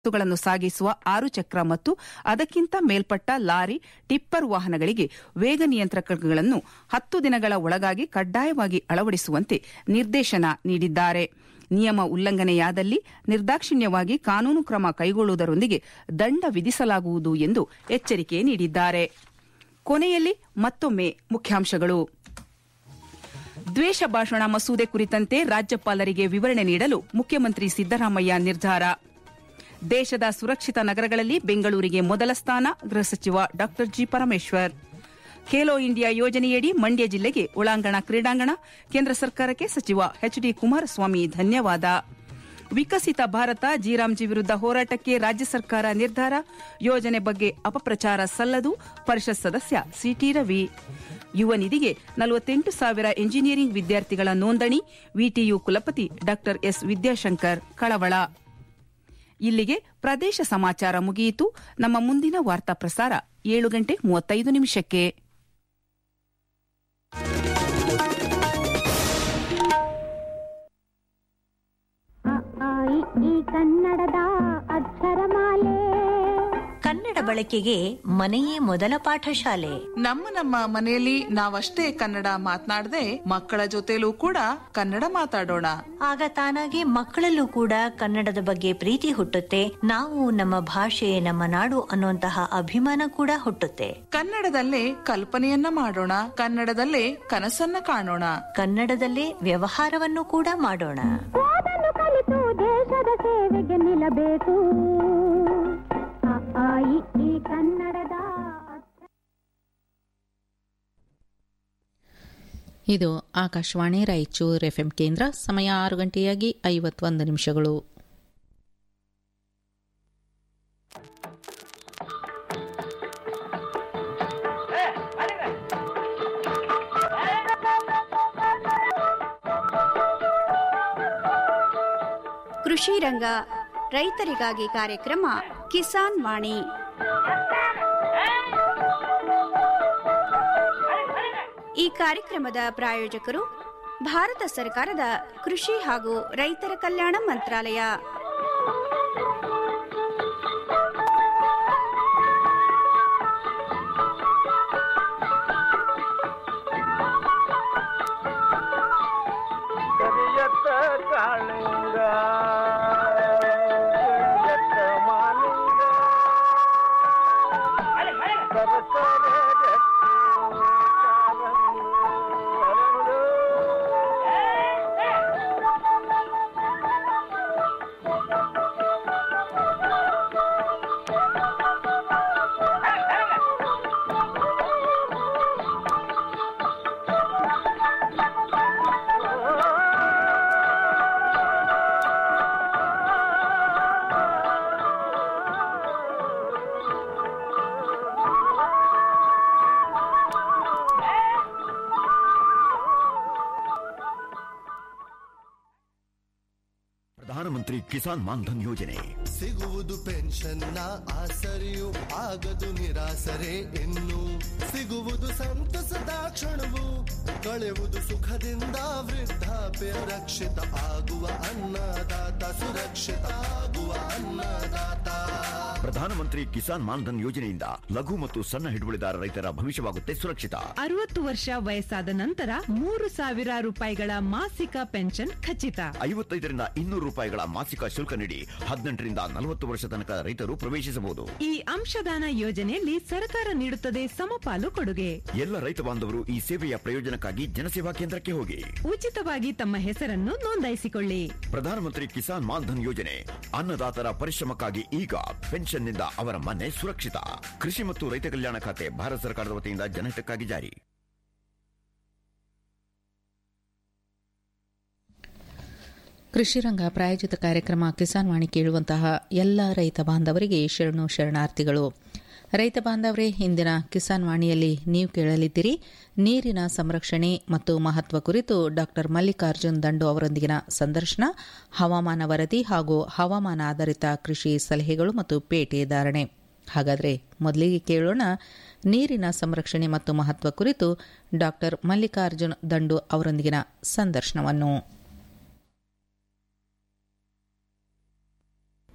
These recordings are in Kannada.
ವಸ್ತುಗಳನ್ನು ಸಾಗಿಸುವ ಆರು ಚಕ್ರ ಮತ್ತು ಅದಕ್ಕಿಂತ ಮೇಲ್ಪಟ್ಟ ಲಾರಿ ಟಿಪ್ಪರ್ ವಾಹನಗಳಿಗೆ ವೇಗ ನಿಯಂತ್ರಕಗಳನ್ನು ಹತ್ತು ದಿನಗಳ ಒಳಗಾಗಿ ಕಡ್ಡಾಯವಾಗಿ ಅಳವಡಿಸುವಂತೆ ನಿರ್ದೇಶನ ನೀಡಿದ್ದಾರೆ ನಿಯಮ ಉಲ್ಲಂಘನೆಯಾದಲ್ಲಿ ನಿರ್ದಾಕ್ಷಿಣ್ಯವಾಗಿ ಕಾನೂನು ಕ್ರಮ ಕೈಗೊಳ್ಳುವುದರೊಂದಿಗೆ ದಂಡ ವಿಧಿಸಲಾಗುವುದು ಎಂದು ಎಚ್ಚರಿಕೆ ನೀಡಿದ್ದಾರೆ ಕೊನೆಯಲ್ಲಿ ಮತ್ತೊಮ್ಮೆ ಮುಖ್ಯಾಂಶಗಳು ದ್ವೇಷ ಭಾಷಣ ಮಸೂದೆ ಕುರಿತಂತೆ ರಾಜ್ಯಪಾಲರಿಗೆ ವಿವರಣೆ ನೀಡಲು ಮುಖ್ಯಮಂತ್ರಿ ಸಿದ್ದರಾಮಯ್ಯ ನಿರ್ಧಾರ ದೇಶದ ಸುರಕ್ಷಿತ ನಗರಗಳಲ್ಲಿ ಬೆಂಗಳೂರಿಗೆ ಮೊದಲ ಸ್ಥಾನ ಗೃಹ ಸಚಿವ ಡಾ ಜಿ ಪರಮೇಶ್ವರ್ ಖೇಲೋ ಇಂಡಿಯಾ ಯೋಜನೆಯಡಿ ಮಂಡ್ಯ ಜಿಲ್ಲೆಗೆ ಒಳಾಂಗಣ ಕ್ರೀಡಾಂಗಣ ಕೇಂದ್ರ ಸರ್ಕಾರಕ್ಕೆ ಸಚಿವ ಎಚ್ ಡಿ ಕುಮಾರಸ್ವಾಮಿ ಧನ್ಯವಾದ ವಿಕಸಿತ ಭಾರತ ಜಿರಾಮ್ಜಿ ವಿರುದ್ಧ ಹೋರಾಟಕ್ಕೆ ರಾಜ್ಯ ಸರ್ಕಾರ ನಿರ್ಧಾರ ಯೋಜನೆ ಬಗ್ಗೆ ಅಪಪ್ರಚಾರ ಸಲ್ಲದು ಪರಿಷತ್ ಸದಸ್ಯ ಸಿಟಿ ರವಿ ಯುವ ನಿಧಿಗೆ ನಲವತ್ತೆಂಟು ಸಾವಿರ ಎಂಜಿನಿಯರಿಂಗ್ ವಿದ್ಯಾರ್ಥಿಗಳ ನೋಂದಣಿ ವಿಟಿಯು ಕುಲಪತಿ ಡಾ ಎಸ್ ವಿದ್ಯಾಶಂಕರ್ ಕಳವಳ ಇಲ್ಲಿಗೆ ಪ್ರದೇಶ ಸಮಾಚಾರ ಮುಗಿಯಿತು ನಮ್ಮ ಮುಂದಿನ ವಾರ್ತಾ ಪ್ರಸಾರ ಏಳು ಗಂಟೆ ಮೂವತ್ತೈದು ನಿಮಿಷಕ್ಕೆ ಅ, ಆ, ಇ, ಈ ಕನ್ನಡದ ಅಕ್ಷರಮಾಲೆ ಕನ್ನಡ ಬಳಕೆಗೆ ಮನೆಯೇ ಮೊದಲ ಪಾಠಶಾಲೆ ನಮ್ಮ ನಮ್ಮ ಮನೆಯಲ್ಲಿ ನಾವಷ್ಟೇ ಕನ್ನಡ ಮಾತನಾಡದೆ ಮಕ್ಕಳ ಜೊತೆಲೂ ಕೂಡ ಕನ್ನಡ ಮಾತಾಡೋಣ ಆಗ ತಾನಾಗಿ ಮಕ್ಕಳಲ್ಲೂ ಕೂಡ ಕನ್ನಡದ ಬಗ್ಗೆ ಪ್ರೀತಿ ಹುಟ್ಟುತ್ತೆ ನಾವು ನಮ್ಮ ಭಾಷೆ ನಮ್ಮ ನಾಡು ಅನ್ನುವಂತಹ ಅಭಿಮಾನ ಕೂಡ ಹುಟ್ಟುತ್ತೆ ಕನ್ನಡದಲ್ಲೇ ಕಲ್ಪನೆಯನ್ನ ಮಾಡೋಣ ಕನ್ನಡದಲ್ಲೇ ಕನಸನ್ನ ಕಾಣೋಣ ಕನ್ನಡದಲ್ಲೇ ವ್ಯವಹಾರವನ್ನು ಕೂಡ ಮಾಡೋಣ ಓದನ್ನು ಕಲಿತು ದೇಶದ ಸೇವೆಗೆ ನಿಲ್ಲಬೇಕು ಅ, ಆ, ಇ, ಈ ಕನ್ನಡದ ಅಕ್ಷರ ಇದು ಆಕಾಶವಾಣಿ ರಾಯಚೂರು ಎಫ್ಎಂ ಕೇಂದ್ರ ಸಮಯ ಆರು ಗಂಟೆಯಾಗಿ ಐವತ್ತೊಂದು ನಿಮಿಷಗಳು ಕೃಷಿ ರಂಗ ರೈತರಿಗಾಗಿ ಕಾರ್ಯಕ್ರಮ ಕಿಸಾನ್ ವಾಣಿ ಈ ಕಾರ್ಯಕ್ರಮದ ಪ್ರಾಯೋಜಕರು ಭಾರತ ಸರ್ಕಾರದ ಕೃಷಿ ಹಾಗೂ ರೈತರ ಕಲ್ಯಾಣ ಮಂತ್ರಾಲಯ ಕರಿಯತ್ತ ಕಾಳಿಂಗ ಕರಿಯತ್ತ ಮಾಲಿಂಗ ಸರಸರ ಗಟ್ಟಿ ಕಾರಂಗು ಅರಳು. ಪ್ರಧಾನಮಂತ್ರಿ ಕಿಸಾನ್ ಮಾನ್ಧನ್ ಯೋಜನೆ ಸಿಗುವುದು ಪೆನ್ಷನ್ನ ಆಸರೆಯು ಆಗದು ನಿರಾಸರೆ ಇನ್ನು ಸಿಗುವುದು ಸಂತಸದ ಕ್ಷಣವು ಕಳೆವುದು ಸುಖದಿಂದ ವೃದ್ಧಾಪ್ಯ ರಕ್ಷಿತ ಆಗುವ ಅನ್ನದಾತ ಸುರಕ್ಷಿತ ಆಗುವ ಅನ್ನದಾತ ಪ್ರಧಾನಮಂತ್ರಿ ಕಿಸಾನ್ ಮಾನ್ಧನ್ ಯೋಜನೆಯಿಂದ ಲಘು ಮತ್ತು ಸಣ್ಣ ಹಿಡುವಳಿದಾರ ರೈತರ ಭವಿಷ್ಯವಾಗುತ್ತೆ ಸುರಕ್ಷಿತ ಅರವತ್ತು ವರ್ಷ ವಯಸ್ಸಾದ ನಂತರ ಮೂರು ಸಾವಿರ ರೂಪಾಯಿಗಳ ಮಾಸಿಕ ಪೆನ್ಷನ್ ಖಚಿತ ಐವತ್ತೈದರಿಂದ ಇನ್ನೂರು ರೂಪಾಯಿಗಳ ಮಾಸಿಕ ಶುಲ್ಕ ನೀಡಿ ಹದಿನೆಂಟರಿಂದ ನಲವತ್ತು ವರ್ಷ ತನಕ ರೈತರು ಪ್ರವೇಶಿಸಬಹುದು ಈ ಅಂಶದಾನ ಯೋಜನೆಯಲ್ಲಿ ಸರ್ಕಾರ ನೀಡುತ್ತದೆ ಸಮಪಾಲು ಕೊಡುಗೆ ಎಲ್ಲ ರೈತ ಬಾಂಧವರು ಈ ಸೇವೆಯ ಪ್ರಯೋಜನಕ್ಕಾಗಿ ಜನಸೇವಾ ಕೇಂದ್ರಕ್ಕೆ ಹೋಗಿ ಉಚಿತವಾಗಿ ತಮ್ಮ ಹೆಸರನ್ನು ನೋಂದಾಯಿಸಿಕೊಳ್ಳಿ ಪ್ರಧಾನಮಂತ್ರಿ ಕಿಸಾನ್ ಮಾನ್ಧನ್ ಯೋಜನೆ ಅನ್ನದಾತರ ಪರಿಶ್ರಮಕ್ಕಾಗಿ ಈಗ ಪೆನ್ಷನ್ನಿಂದ ಅವರ ಮನೆ ಸುರಕ್ಷಿತ ಕೃಷಿ ಮತ್ತು ರೈತ ಕಲ್ಯಾಣ ಖಾತೆ ಭಾರತ ಸರ್ಕಾರದ ವತಿಯಿಂದ ಜನಹಿತಕ್ಕಾಗಿ ಜಾರಿ ಕೃಷಿ ರಂಗ ಪ್ರಾಯೋಜಿತ ಕಾರ್ಯಕ್ರಮ ಕಿಸಾನ್ ವಾಣಿ ಕೇಳುವಂತಹ ಎಲ್ಲ ರೈತ ಬಾಂಧವರಿಗೆ ಶರಣು ಶರಣಾರ್ಥಿಗಳು ರೈತ ಬಾಂಧವರೇ ಇಂದಿನ ಕಿಸಾನ್ ವಾಣಿಯಲ್ಲಿ ನೀವು ಕೇಳಲಿದ್ದೀರಿ ನೀರಿನ ಸಂರಕ್ಷಣೆ ಮತ್ತು ಮಹತ್ವ ಕುರಿತು ಡಾ ಮಲ್ಲಿಕಾರ್ಜುನ್ ದಂಡು ಅವರೊಂದಿಗಿನ ಸಂದರ್ಶನ ಹವಾಮಾನ ವರದಿ ಹಾಗೂ ಹವಾಮಾನ ಆಧಾರಿತ ಕೃಷಿ ಸಲಹೆಗಳು ಮತ್ತು ಪೇಟೆ ಧಾರಣೆ ಹಾಗಾದರೆ ಮೊದಲಿಗೆ ಕೇಳೋಣ ನೀರಿನ ಸಂರಕ್ಷಣೆ ಮತ್ತು ಮಹತ್ವ ಕುರಿತು ಡಾ ಮಲ್ಲಿಕಾರ್ಜುನ್ ದಂಡು ಅವರೊಂದಿಗಿನ ಸಂದರ್ಶನವನ್ನು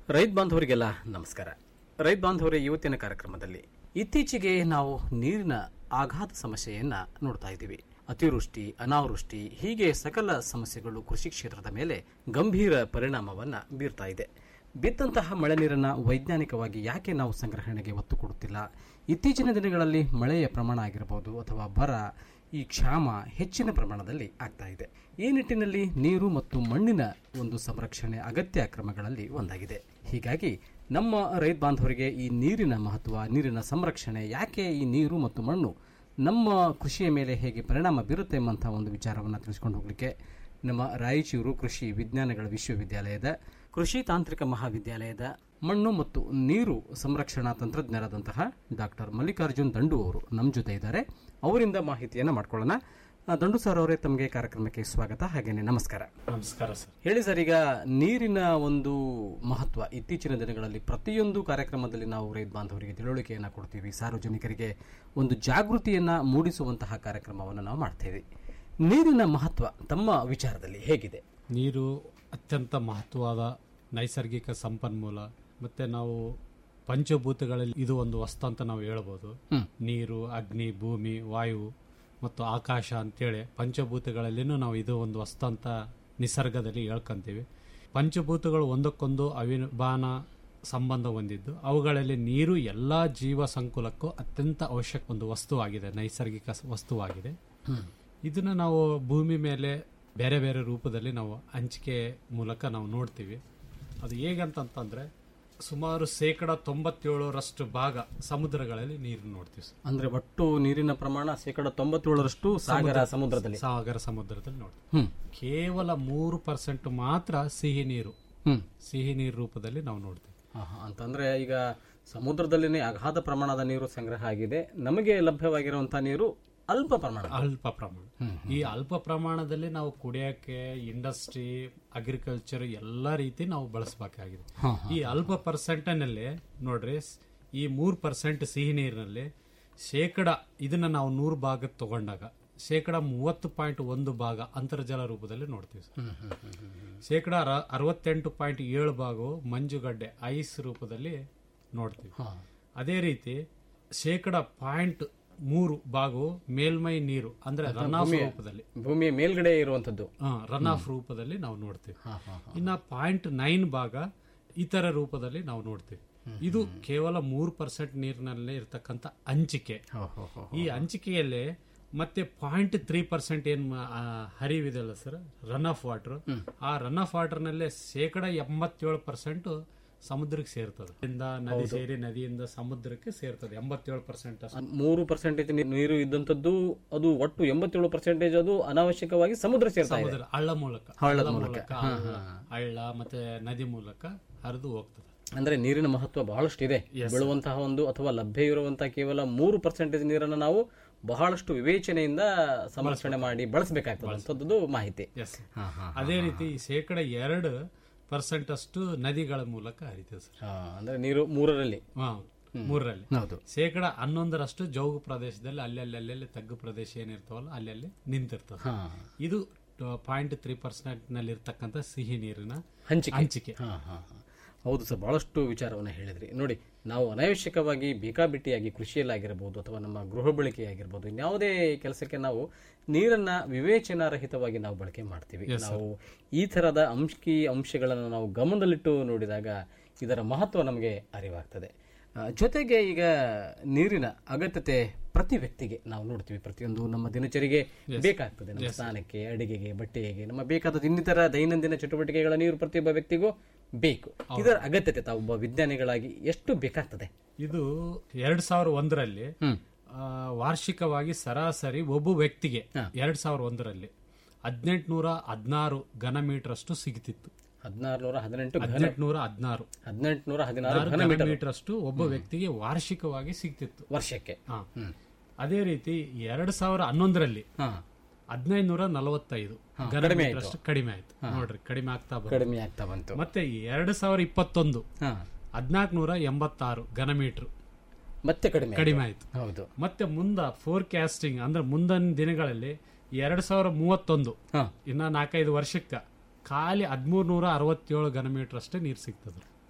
ರೈತ ಬಾಂಧವರಿಗೆಲ್ಲ ನಮಸ್ಕಾರ ರೈತ ಬಾಂಧವರೇ ಇವತ್ತಿನ ಕಾರ್ಯಕ್ರಮದಲ್ಲಿ ಇತ್ತೀಚೆಗೆ ನಾವು ನೀರಿನ ಆಘಾತ ಸಮಸ್ಯೆಯನ್ನ ನೋಡ್ತಾ ಇದ್ದೀವಿ ಅತಿವೃಷ್ಟಿ ಅನಾವೃಷ್ಟಿ ಹೀಗೆ ಸಕಲ ಸಮಸ್ಯೆಗಳು ಕೃಷಿ ಕ್ಷೇತ್ರದ ಮೇಲೆ ಗಂಭೀರ ಪರಿಣಾಮವನ್ನ ಬೀರ್ತಾ ಇದೆ ಬಿದ್ದಂತಹ ಮಳೆ ನೀರನ್ನು ವೈಜ್ಞಾನಿಕವಾಗಿ ಯಾಕೆ ನಾವು ಸಂಗ್ರಹಣೆಗೆ ಒತ್ತು ಕೊಡುತ್ತಿಲ್ಲ ಇತ್ತೀಚಿನ ದಿನಗಳಲ್ಲಿ ಮಳೆಯ ಪ್ರಮಾಣ ಆಗಿರಬಹುದು ಅಥವಾ ಬರ ಈ ಕ್ಷಾಮ ಹೆಚ್ಚಿನ ಪ್ರಮಾಣದಲ್ಲಿ ಆಗ್ತಾ ಇದೆ ಈ ನಿಟ್ಟಿನಲ್ಲಿ ನೀರು ಮತ್ತು ಮಣ್ಣಿನ ಒಂದು ಸಂರಕ್ಷಣೆ ಅಗತ್ಯ ಕ್ರಮಗಳಲ್ಲಿ ಒಂದಾಗಿದೆ ಹೀಗಾಗಿ ನಮ್ಮ ರೈತ ಬಾಂಧವರಿಗೆ ಈ ನೀರಿನ ಮಹತ್ವ ನೀರಿನ ಸಂರಕ್ಷಣೆ ಯಾಕೆ ಈ ನೀರು ಮತ್ತು ಮಣ್ಣು ನಮ್ಮ ಕೃಷಿಯ ಮೇಲೆ ಹೇಗೆ ಪರಿಣಾಮ ಬೀರುತ್ತೆ ಎಂಬಂಥ ಒಂದು ವಿಚಾರವನ್ನು ತಿಳಿಸ್ಕೊಂಡು ಹೋಗಲಿಕ್ಕೆ ನಮ್ಮ ರಾಯಚೂರು ಕೃಷಿ ವಿಜ್ಞಾನಗಳ ವಿಶ್ವವಿದ್ಯಾಲಯದ ಕೃಷಿ ತಾಂತ್ರಿಕ ಮಹಾವಿದ್ಯಾಲಯದ ಮಣ್ಣು ಮತ್ತು ನೀರು ಸಂರಕ್ಷಣಾ ತಂತ್ರಜ್ಞರಾದಂತಹ ಡಾಕ್ಟರ್ ಮಲ್ಲಿಕಾರ್ಜುನ್ ದಂಡು ಅವರು ನಮ್ಮ ಜೊತೆ ಇದ್ದಾರೆ ಅವರಿಂದ ಮಾಹಿತಿಯನ್ನು ಮಾಡ್ಕೊಳ್ಳೋಣ ಆ, ದಂಡು ಸರ್ ಅವರೇ ತಮಗೆ ಕಾರ್ಯಕ್ರಮಕ್ಕೆ ಸ್ವಾಗತ ಹಾಗೇನೆ ನಮಸ್ಕಾರ ನಮಸ್ಕಾರ ಸರ್ ಹೇಳಿ ಸರ್ ಈಗ ನೀರಿನ ಒಂದು ಮಹತ್ವ ಇತ್ತೀಚಿನ ದಿನಗಳಲ್ಲಿ ಪ್ರತಿಯೊಂದು ಕಾರ್ಯಕ್ರಮದಲ್ಲಿ ನಾವು ರೈತ ಬಾಂಧವರಿಗೆ ತಿಳುವಳಿಕೆಯನ್ನು ಕೊಡ್ತೀವಿ ಸಾರ್ವಜನಿಕರಿಗೆ ಒಂದು ಜಾಗೃತಿಯನ್ನ ಮೂಡಿಸುವಂತಹ ಕಾರ್ಯಕ್ರಮವನ್ನು ನಾವು ಮಾಡ್ತೇವೆ ನೀರಿನ ಮಹತ್ವ ತಮ್ಮ ವಿಚಾರದಲ್ಲಿ ಹೇಗಿದೆ ನೀರು ಅತ್ಯಂತ ಮಹತ್ವವಾದ ನೈಸರ್ಗಿಕ ಸಂಪನ್ಮೂಲ ಮತ್ತೆ ನಾವು ಪಂಚಭೂತಗಳಲ್ಲಿ ಇದು ಒಂದು ವಸ್ತು ಅಂತ ನಾವು ಹೇಳ್ಬೋದು ನೀರು ಅಗ್ನಿ ಭೂಮಿ ವಾಯು ಮತ್ತು ಆಕಾಶ ಅಂತೇಳಿ ಪಂಚಭೂತಗಳಲ್ಲಿನೂ ನಾವು ಇದು ಒಂದು ವಸ್ತು ಅಂತ ನಿಸರ್ಗದಲ್ಲಿ ಹೇಳ್ಕೊಂತೀವಿ ಪಂಚಭೂತಗಳು ಒಂದಕ್ಕೊಂದು ಅವಿಭಾನ ಸಂಬಂಧ ಹೊಂದಿದ್ದು ಅವುಗಳಲ್ಲಿ ನೀರು ಎಲ್ಲ ಜೀವ ಸಂಕುಲಕ್ಕೂ ಅತ್ಯಂತ ಅವಶ್ಯಕ ಒಂದು ವಸ್ತುವಾಗಿದೆ ನೈಸರ್ಗಿಕ ಸ- ವಸ್ತುವಾಗಿದೆ ಇದನ್ನ ನಾವು ಭೂಮಿ ಮೇಲೆ ಬೇರೆ ಬೇರೆ ರೂಪದಲ್ಲಿ ನಾವು ಹಂಚಿಕೆ ಮೂಲಕ ನಾವು ನೋಡ್ತೀವಿ ಅದು ಹೇಗಂತಂತಂದ್ರೆ ಸುಮಾರು ಶೇಕಡ ತೊಂಬತ್ತೇಳರಷ್ಟು ಭಾಗ ಸಮುದ್ರಗಳಲ್ಲಿ ನೀರು ನೋಡ್ತೀವಿ ಸರ್. ಅಂದ್ರೆ ಒಟ್ಟು ನೀರಿನ ಪ್ರಮಾಣ ಶೇಕಡ ತೊಂಬತ್ತೇಳರಷ್ಟು ಸಾಗರ ಸಮುದ್ರ- ಸಮುದ್ರದಲ್ಲಿ ಸಾಗರ ಸಮುದ್ರದಲ್ಲಿ ನೋಡಿ ಹ್ಮ್. ಕೇವಲ ಮೂರು ಪರ್ಸೆಂಟ್ ಮಾತ್ರ ಸಿಹಿ ನೀರು ಹ್ಮ್. ಸಿಹಿ ನೀರು ರೂಪದಲ್ಲಿ ನಾವು ನೋಡ್ತೀವಿ ಆಹಾ, ಅಂತಂದ್ರೆ ಈಗ ಸಮುದ್ರದಲ್ಲಿನೇ ಅಗಾಧ ಪ್ರಮಾಣದ ನೀರು ಸಂಗ್ರಹ ಆಗಿದೆ ನಮಗೆ ಲಭ್ಯವಾಗಿರುವಂತಹ ನೀರು ಅಲ್ಪ ಪ್ರಮಾಣ ಅಲ್ಪ ಪ್ರಮಾಣ ಈ ಅಲ್ಪ ಪ್ರಮಾಣದಲ್ಲಿ ನಾವು ಕುಡಿಯಕ್ಕೆ ಇಂಡಸ್ಟ್ರಿ ಅಗ್ರಿಕಲ್ಚರ್ ಎಲ್ಲಾ ರೀತಿ ನಾವು ಬಳಸಬೇಕಾಗಿದೆ ಹಾ, ಈ ಅಲ್ಪ ಪರ್ಸೆಂಟ್ನಲ್ಲಿ ನೋಡ್ರಿ ಸ್- ಈ ಮೂರ್ ಪರ್ಸೆಂಟ್ ಸಿಹಿ ನೀರಿನಲ್ಲಿ ಶೇಕಡ ಇದನ್ನ ನಾವು ನೂರು ಭಾಗ ತಗೊಂಡಾಗ ಶೇಕಡ ಮೂವತ್ತು ಪಾಯಿಂಟ್ ಒಂದು ಭಾಗ ಅಂತರ್ಜಲ ರೂಪದಲ್ಲಿ ನೋಡ್ತೀವಿ ಸರ್. ಶೇಕಡ ಅರ- ಅರವತ್ತೆಂಟು ಪಾಯಿಂಟ್ ಏಳು ಭಾಗವು ಮಂಜುಗಡ್ಡೆ ಐಸ್ ರೂಪದಲ್ಲಿ ನೋಡ್ತೀವಿ ಅದೇ ರೀತಿ ಶೇಕಡ ಪಾಯಿಂಟ್ ಮೂರು ಭಾಗವು ಮೇಲ್ಮೈ ನೀರು ಅಂದ್ರೆ ರನ್ ಆಫ್ ಭೂಮಿಯ- ರೂಪದಲ್ಲಿ ಭೂಮಿಯ ಮೇಲ್ಗಡೆ ಇರುವಂತದ್ದು ರನ್ ಆಫ್ ರೂಪದಲ್ಲಿ ನಾವು ನೋಡ್ತೀವಿ ಇನ್ನ ಪಾಯಿಂಟ್ ನೈನ್ ಭಾಗ ಇತರ ರೂಪದಲ್ಲಿ ನಾವು ನೋಡ್ತೀವಿ ಇದು ಕೇವಲ ಮೂರು ಪರ್ಸೆಂಟ್ ನೀರಿನಲ್ಲೇ ಇರ್ತಕ್ಕಂಥ ಹಂಚಿಕೆ ಈ ಹಂಚಿಕೆಯಲ್ಲಿ ಮತ್ತೆ ಪಾಯಿಂಟ್ ತ್ರೀ ಪರ್ಸೆಂಟ್ ಏನ್ ಮ- ಆ, ಹರಿವಿದೆಲ್ಲ ಸರ್ ರನ್ ಆಫ್ ವಾಟರ್ ಆ ರನ್ ಆಫ್ ವಾಟರ್ ನಲ್ಲೇ ಶೇಕಡ ಎಂಬತ್ತೇಳು ಪರ್ಸೆಂಟ್ ಸಮುದ್ರಕ್ಕೆ ಸೇರ್ತದೆ ಇಂದ ನದಿ ಹೌದು. ಸೇರಿ ನದಿಯಿಂದ ಸಮುದ್ರಕ್ಕೆ ಸೇರ್ತದೆ ಎಂಬತ್ತೇಳು ಪರ್ಸೆಂಟ್ ಮೂರು ಪರ್ಸೆಂಟೇಜ್ ನೀರು ಇದ್ದಂಥದ್ದು ಅದು ಒಟ್ಟು ಎಂಬತ್ತೇಳು ಪರ್ಸೆಂಟೇಜ್ ಅದು ಅನಾವಶ್ಯಕವಾಗಿ ಸಮುದ್ರ ಸೇರ್ತಾ ಇದೆ ಸಮುದ್ರ ಹಳ್ಳ ಮೂಲಕ ಹಳ್ಳದ ಹಳ್ಳ ಮೂಲಕ. ಹಾ, ಹಳ್ಳ, ಹಾ. ಹಳ್ಳ ಮತ್ತೆ ನದಿ ಮೂಲಕ ಹರಿದು ಹೋಗ್ತದೆ ಅಂದ್ರೆ ನೀರಿನ ಮಹತ್ವ ಬಹಳಷ್ಟು ಇದೆ Yes, sir. ಬೀಳುವಂತಹ ಒಂದು ಅಥವಾ ಲಭ್ಯ ಇರುವಂತಹ ಕೇವಲ ಮೂರು ಪರ್ಸೆಂಟೇಜ್ ನೀರನ್ನು ನಾವು ಬಹಳಷ್ಟು ವಿವೇಚನೆಯಿಂದ ಸಂರಕ್ಷಣೆ ಮಾಡಿ ಬಳಸಬೇಕಾಗ್ತದೆ ಅಂತದ್ದು ಮಾಹಿತಿ ಎಸ್ ಅದೇ ರೀತಿ ಶೇಕಡ ಎರಡು ಪರ್ಸೆಂಟ್ ಅಷ್ಟು ನದಿಗಳ ಮೂಲಕ ಹರಿತದೆ ಸರ್ ಅಂದ್ರೆ ನೀರು ಮೂರರಲ್ಲಿ ಹಾ, ಮೂರರಲ್ಲಿ ಹೌದು ಶೇಕಡ ಹನ್ನೊಂದರಷ್ಟು ಜೌಗು ಪ್ರದೇಶದಲ್ಲಿ ಅಲ್ಲಲ್ಲಿ ಅಲ್ಲಲ್ಲಿ ತಗ್ಗು ಪ್ರದೇಶ ಏನಿರ್ತಾವಲ್ಲ ಅಲ್ಲಲ್ಲಿ ನಿಂತಿರ್ತದೆ ಹಾ. ಇದು ಪಾಯಿಂಟ್ ತ್ರೀ ಪರ್ಸೆಂಟ್ ನಲ್ಲಿ ಇರ್ತಕ್ಕಂಥ ಸಿಹಿ ನೀರಿನ ಹಂಚಿಕೆ ಹಂಚಿಕೆ ಹಾ, ಹಾ, ಹಾ. ಹೌದು ಸರ್ ಬಹಳಷ್ಟು ವಿಚಾರವನ್ನು ಹೇಳಿದ್ರಿ ನೋಡಿ ನಾವು ಅನಾವಶ್ಯಕವಾಗಿ ಬೇಕಾಬಿಟ್ಟಿಯಾಗಿ ಕೃಷಿಯಲ್ಲಾಗಿರ್ಬೋದು ಅಥವಾ ನಮ್ಮ ಗೃಹ ಬಳಕೆಯಾಗಿರ್ಬೋದು ಇನ್ಯಾವುದೇ ಕೆಲಸಕ್ಕೆ ನಾವು ನೀರನ್ನ ವಿವೇಚನಾರಹಿತವಾಗಿ ನಾವು ಬಳಕೆ ಮಾಡ್ತೀವಿ Yes, sir. ನಾವು ಈ ಥರದ ಅಂಶಿ ಅಂಶಗಳನ್ನು ನಾವು ಗಮನದಲ್ಲಿಟ್ಟು ನೋಡಿದಾಗ ಇದರ ಮಹತ್ವ ನಮಗೆ ಅರಿವಾಗ್ತದೆ ಆ, ಜೊತೆಗೆ ಈಗ ನೀರಿನ ಅಗತ್ಯತೆ ಪ್ರತಿ ವ್ಯಕ್ತಿಗೆ ನಾವು ನೋಡ್ತೀವಿ ಪ್ರತಿಯೊಂದು ನಮ್ಮ ದಿನಚರಿಗೆ Yes. ಬೇಕಾಗ್ತದೆ ನಮ್ಮ Yes, sir. ಸ್ನಾನಕ್ಕೆ ಅಡಿಗೆಗೆ ಬಟ್ಟೆಗೆ ನಮ್ಮ ಬೇಕಾದ ಇನ್ನಿತರ ದೈನಂದಿನ ಚಟುವಟಿಕೆಗಳ ನೀರು ಪ್ರತಿಯೊಬ್ಬ ವ್ಯಕ್ತಿಗೂ ಬೇಕು ಇದರ ಅಗತ್ಯತೆ ತಾವು ಒಬ್ಬ ವಿಜ್ಞಾನಿಗಳಾಗಿ ಎಷ್ಟು ಬೇಕಾಗ್ತದೆ ಇದು ಎರಡ್ ಸಾವಿರ ಒಂದರಲ್ಲಿ ಆ, ವಾರ್ಷಿಕವಾಗಿ ಸರಾಸರಿ ಒಬ್ಬ ವ್ಯಕ್ತಿಗೆ ಎರಡ್ ಸಾವಿರ ಒಂದರಲ್ಲಿ ಹದಿನೆಂಟುನೂರ ಹದಿನಾರು ಘನ ಮೀಟರ್ ಅಷ್ಟು ಸಿಗ್ತಿತ್ತು ಹದಿನಾರುನೂರ ಹದಿನೆಂಟು ಘನ- ಹದಿನೆಂಟುನೂರ ಹದಿನಾರು ಹದಿನೆಂಟುನೂರ ಹದಿನಾರು ಘನ ಘನ ಮೀಟರ್. ಮೀಟರ್ ಅಷ್ಟು ಒಬ್ಬ ವ್ಯಕ್ತಿಗೆ ವಾರ್ಷಿಕವಾಗಿ ಸಿಗ್ತಿತ್ತು ವರ್ಷಕ್ಕೆ ಹಾ. ಅದೇ ರೀತಿ ಎರಡ್ ಸಾವಿರ ಹನ್ನೊಂದರಲ್ಲಿ ಹಾ. ಹದಿನೈದುನೂರ ನಲವತ್ತೈದು ಹಾ, ಘನ ಕಡಿಮೆ ಮೀಟರ್ ಆಯ್ತು. ಅಷ್ಟು ಕಡಿಮೆ ಆಯ್ತು ಹಾ. ನೋಡ್ರಿ ಕಡಿಮೆ ಆಗ್ತಾ ಬಂತು. ಕಡಿಮೆ ಆಗ್ತಾ ಬಂತು ಮತ್ತೆ ಎರಡ್ ಸಾವಿರ ಇಪ್ಪತ್ತೊಂದು ಹಾ. ಹದಿನಾಲ್ಕುನೂರ ಎಂಬತ್ತಾರು ಘನ ಮೀಟರ್ ಮತ್ತೆ ಕಡಿಮೆ ಆಯ್ತು. ಕಡಿಮೆ ಆಯ್ತು ಹೌದು ಮತ್ತೆ ಮುಂದ ಫೋರ್ಕಾಸ್ಟಿಂಗ್ ಅಂದ್ರೆ ಮುಂದಿನ ದಿನಗಳಲ್ಲಿ ಎರಡ್ ಸಾವಿರ ಮೂವತ್ತೊಂದು ಇನ್ನ ನಾಲ್ಕೈದು ವರ್ಷಕ್ಕ ಖಾಲಿ ಹದಿಮೂರ್ ನೂರ ಅರವತ್ತೇಳು ಘನ ಮೀಟರ್ ಅಷ್ಟೇ ನೀರು ಸಿಗ್ತದೆ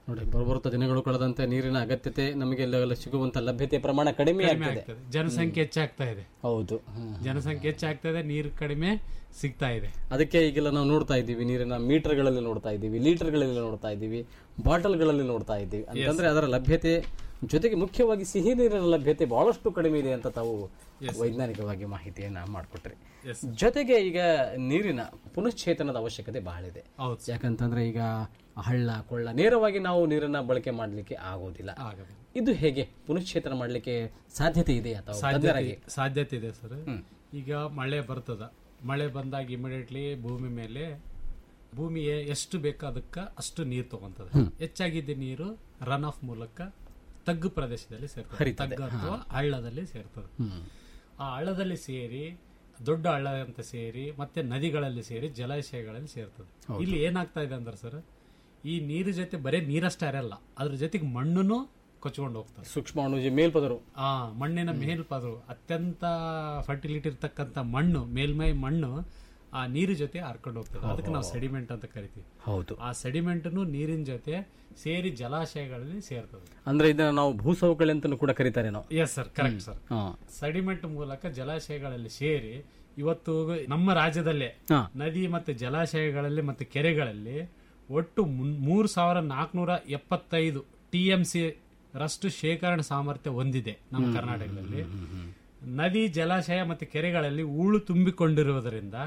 ನೋಡಿ ಬರಬರುತ್ತ ದಿನಗಳು ಕಳೆದಂತೆ ನೀರಿನ ಅಗತ್ಯತೆ ನಮಗೆ ಎಲ್ಲ ಸಿಗುವಂತ ಲಭ್ಯತೆ ಪ್ರಮಾಣ ಕಡಿಮೆ ಕಡಿಮೆ ಆಗ್ತದೆ ಆಗ್ತದೆ ಜನಸಂಖ್ಯೆ ಹೆಚ್ಚಾಗ್ತಾ ಇದೆ ಹೌದು ಜನಸಂಖ್ಯೆ ಹೆಚ್ಚಾಗ್ತಾ ಇದೆ ನೀರು ಕಡಿಮೆ ಸಿಗ್ತಾ ಇದೆ ಅದಕ್ಕೆ ಈಗೆಲ್ಲ ನಾವು ನೋಡ್ತಾ ಇದ್ದೀವಿ ನೀರಿನ ಮೀಟರ್ಗಳಲ್ಲಿ ನೋಡ್ತಾ ಇದ್ದೀವಿ ಲೀಟರ್ಗಳಲ್ಲಿ ನೋಡ್ತಾ ಇದ್ದೀವಿ ಬಾಟಲ್ಗಳಲ್ಲಿ ನೋಡ್ತಾ ಇದ್ದೀವಿ ಅಂತಂದ್ರೆ ಅದರ ಲಭ್ಯತೆ ಜೊತೆಗೆ ಮುಖ್ಯವಾಗಿ ಸಿಹಿ ನೀರಿನ ಲಭ್ಯತೆ ಬಹಳಷ್ಟು ಕಡಿಮೆ ಇದೆ ಅಂತ ತಾವು ವೈಜ್ಞಾನಿಕವಾಗಿ ಮಾಹಿತಿಯನ್ನ ಮಾಡಿಕೊಟ್ರಿ ಜೊತೆಗೆ ಈಗ ನೀರಿನ ಪುನಶ್ಚೇತನದ ಅವಶ್ಯಕತೆ ಬಹಳ ಇದೆ ಯಾಕಂತಂದ್ರೆ ಈಗ ಹಳ್ಳ ಕೊಳ್ಳ ನೇರವಾಗಿ ನಾವು ನೀರನ್ನ ಬಳಕೆ ಮಾಡಲಿಕ್ಕೆ ಆಗೋದಿಲ್ಲ ಇದು ಹೇಗೆ ಪುನಶ್ಚೇತನ ಮಾಡಲಿಕ್ಕೆ ಸಾಧ್ಯತೆ ಇದೆಯಾ ತಾವು ಸಾಧ್ಯತೆ ತಜ್ಞರಾಗಿ? ಸಾಧ್ಯತೆ ಇದೆ ಸರ್ ಈಗ ಮಳೆ ಬರ್ತದ ಮಳೆ ಬಂದಾಗ ಇಮಿಡಿಯೇಟ್ಲಿ ಭೂಮಿ ಮೇಲೆ ಭೂಮಿ ಎ- ಎಷ್ಟು ಬೇಕೋ ಅದಕ್ಕೆ ಅಷ್ಟು ನೀರು ತಗೊಂತದ ಹೆಚ್ಚಾಗಿದ್ದ ನೀರು ರನ್ ಆಫ್ ಮೂಲಕ ತಗ್ಗು ಪ್ರದೇಶದಲ್ಲಿ ಸೇರ್ತದೆ ಹರಿತದೆ. ತಗ್ಗು ಅಥವಾ ಹಳ್ಳದಲ್ಲಿ ಸೇರ್ತದೆ ಹ್ಮ್. ಆ ಹಳ್ಳದಲ್ಲಿ ಸೇರಿ ದೊಡ್ಡ ಹಳ್ಳ ಅಂತ ಸೇರಿ ಮತ್ತೆ ನದಿಗಳಲ್ಲಿ ಸೇರಿ ಜಲಾಶಯಗಳಲ್ಲಿ ಸೇರ್ತದೆ ಹೌದು. ಇಲ್ಲಿ ಏನಾಗ್ತಾ ಇದೆ ಅಂದ್ರೆ ಸರ್ ಈ ನೀರು ಜೊತೆ ಬರೀ ನೀರಷ್ಟೇ ಅರಲ್ಲ ಅದ್ರ ಜೊತೆಗೆ ಮಣ್ಣನ್ನು ಕೊಚ್ಕೊಂಡು ಹೋಗ್ತದೆ ಸೂಕ್ಷ್ಮಾಣುಜಿ ಮೇಲ್ಪದರು ಆ ಮಣ್ಣಿನ ಮೇಲ್ಪದರು ಅತ್ಯಂತ ಫರ್ಟಿಲಿಟಿ ಇರ್ತಕ್ಕಂಥ ಮಣ್ಣು ಮೇಲ್ಮೈ ಮಣ್ಣು ಆ ನೀರು ಜೊತೆ ಹರ್ಕೊಂಡು ಹೋಗ್ತದೆ ಅದಕ್ಕೆ ನಾವು ಸೆಡಿಮೆಂಟ್ ಅಂತ ಕರಿತೀವಿ ಹೌದು ಆ ಸೆಡಿಮೆಂಟ್ನು ನೀರಿನ ಜೊತೆ ಸೇರಿ ಜಲಾಶಯಗಳಲ್ಲಿ ಸೇರ್ತದೆ ಅಂದ್ರೆ ಇದನ್ನ ನಾವು ಭೂಸವಕಳಿ ಅಂತಾನು ಕೂಡ ಕರೀತಾರೆ ನಾವು ಎಸ್ ಸರ್ ಕರೆಕ್ಟ್ ಸರ್ ಹಾ. ಸೆಡಿಮೆಂಟ್ ಮೂಲಕ ಜಲಾಶಯಗಳಲ್ಲಿ ಸೇರಿ ಇವತ್ತು ನಮ್ಮ ರಾಜ್ಯದಲ್ಲೇ ಹಾ. ನದಿ ಮತ್ತೆ ಜಲಾಶಯಗಳಲ್ಲಿ ಮತ್ತೆ ಕೆರೆಗಳಲ್ಲಿ ಒಟ್ಟು ಮುನ್- ಮೂರು ಸಾವಿರ ನಾಲ್ಕುನೂರ ಎಪ್ಪತ್ತೈದು ಟಿ ಎಂ ಸಿ ರಷ್ಟು ಶೇಖರಣೆ ಸಾಮರ್ಥ್ಯ ಹೊಂದಿದೆ ನಮ್ಮ ಕರ್ನಾಟಕದಲ್ಲಿ ನದಿ ಜಲಾಶಯ ಮತ್ತೆ ಕೆರೆಗಳಲ್ಲಿ ಹೂಳು ತುಂಬಿಕೊಂಡಿರುವುದರಿಂದ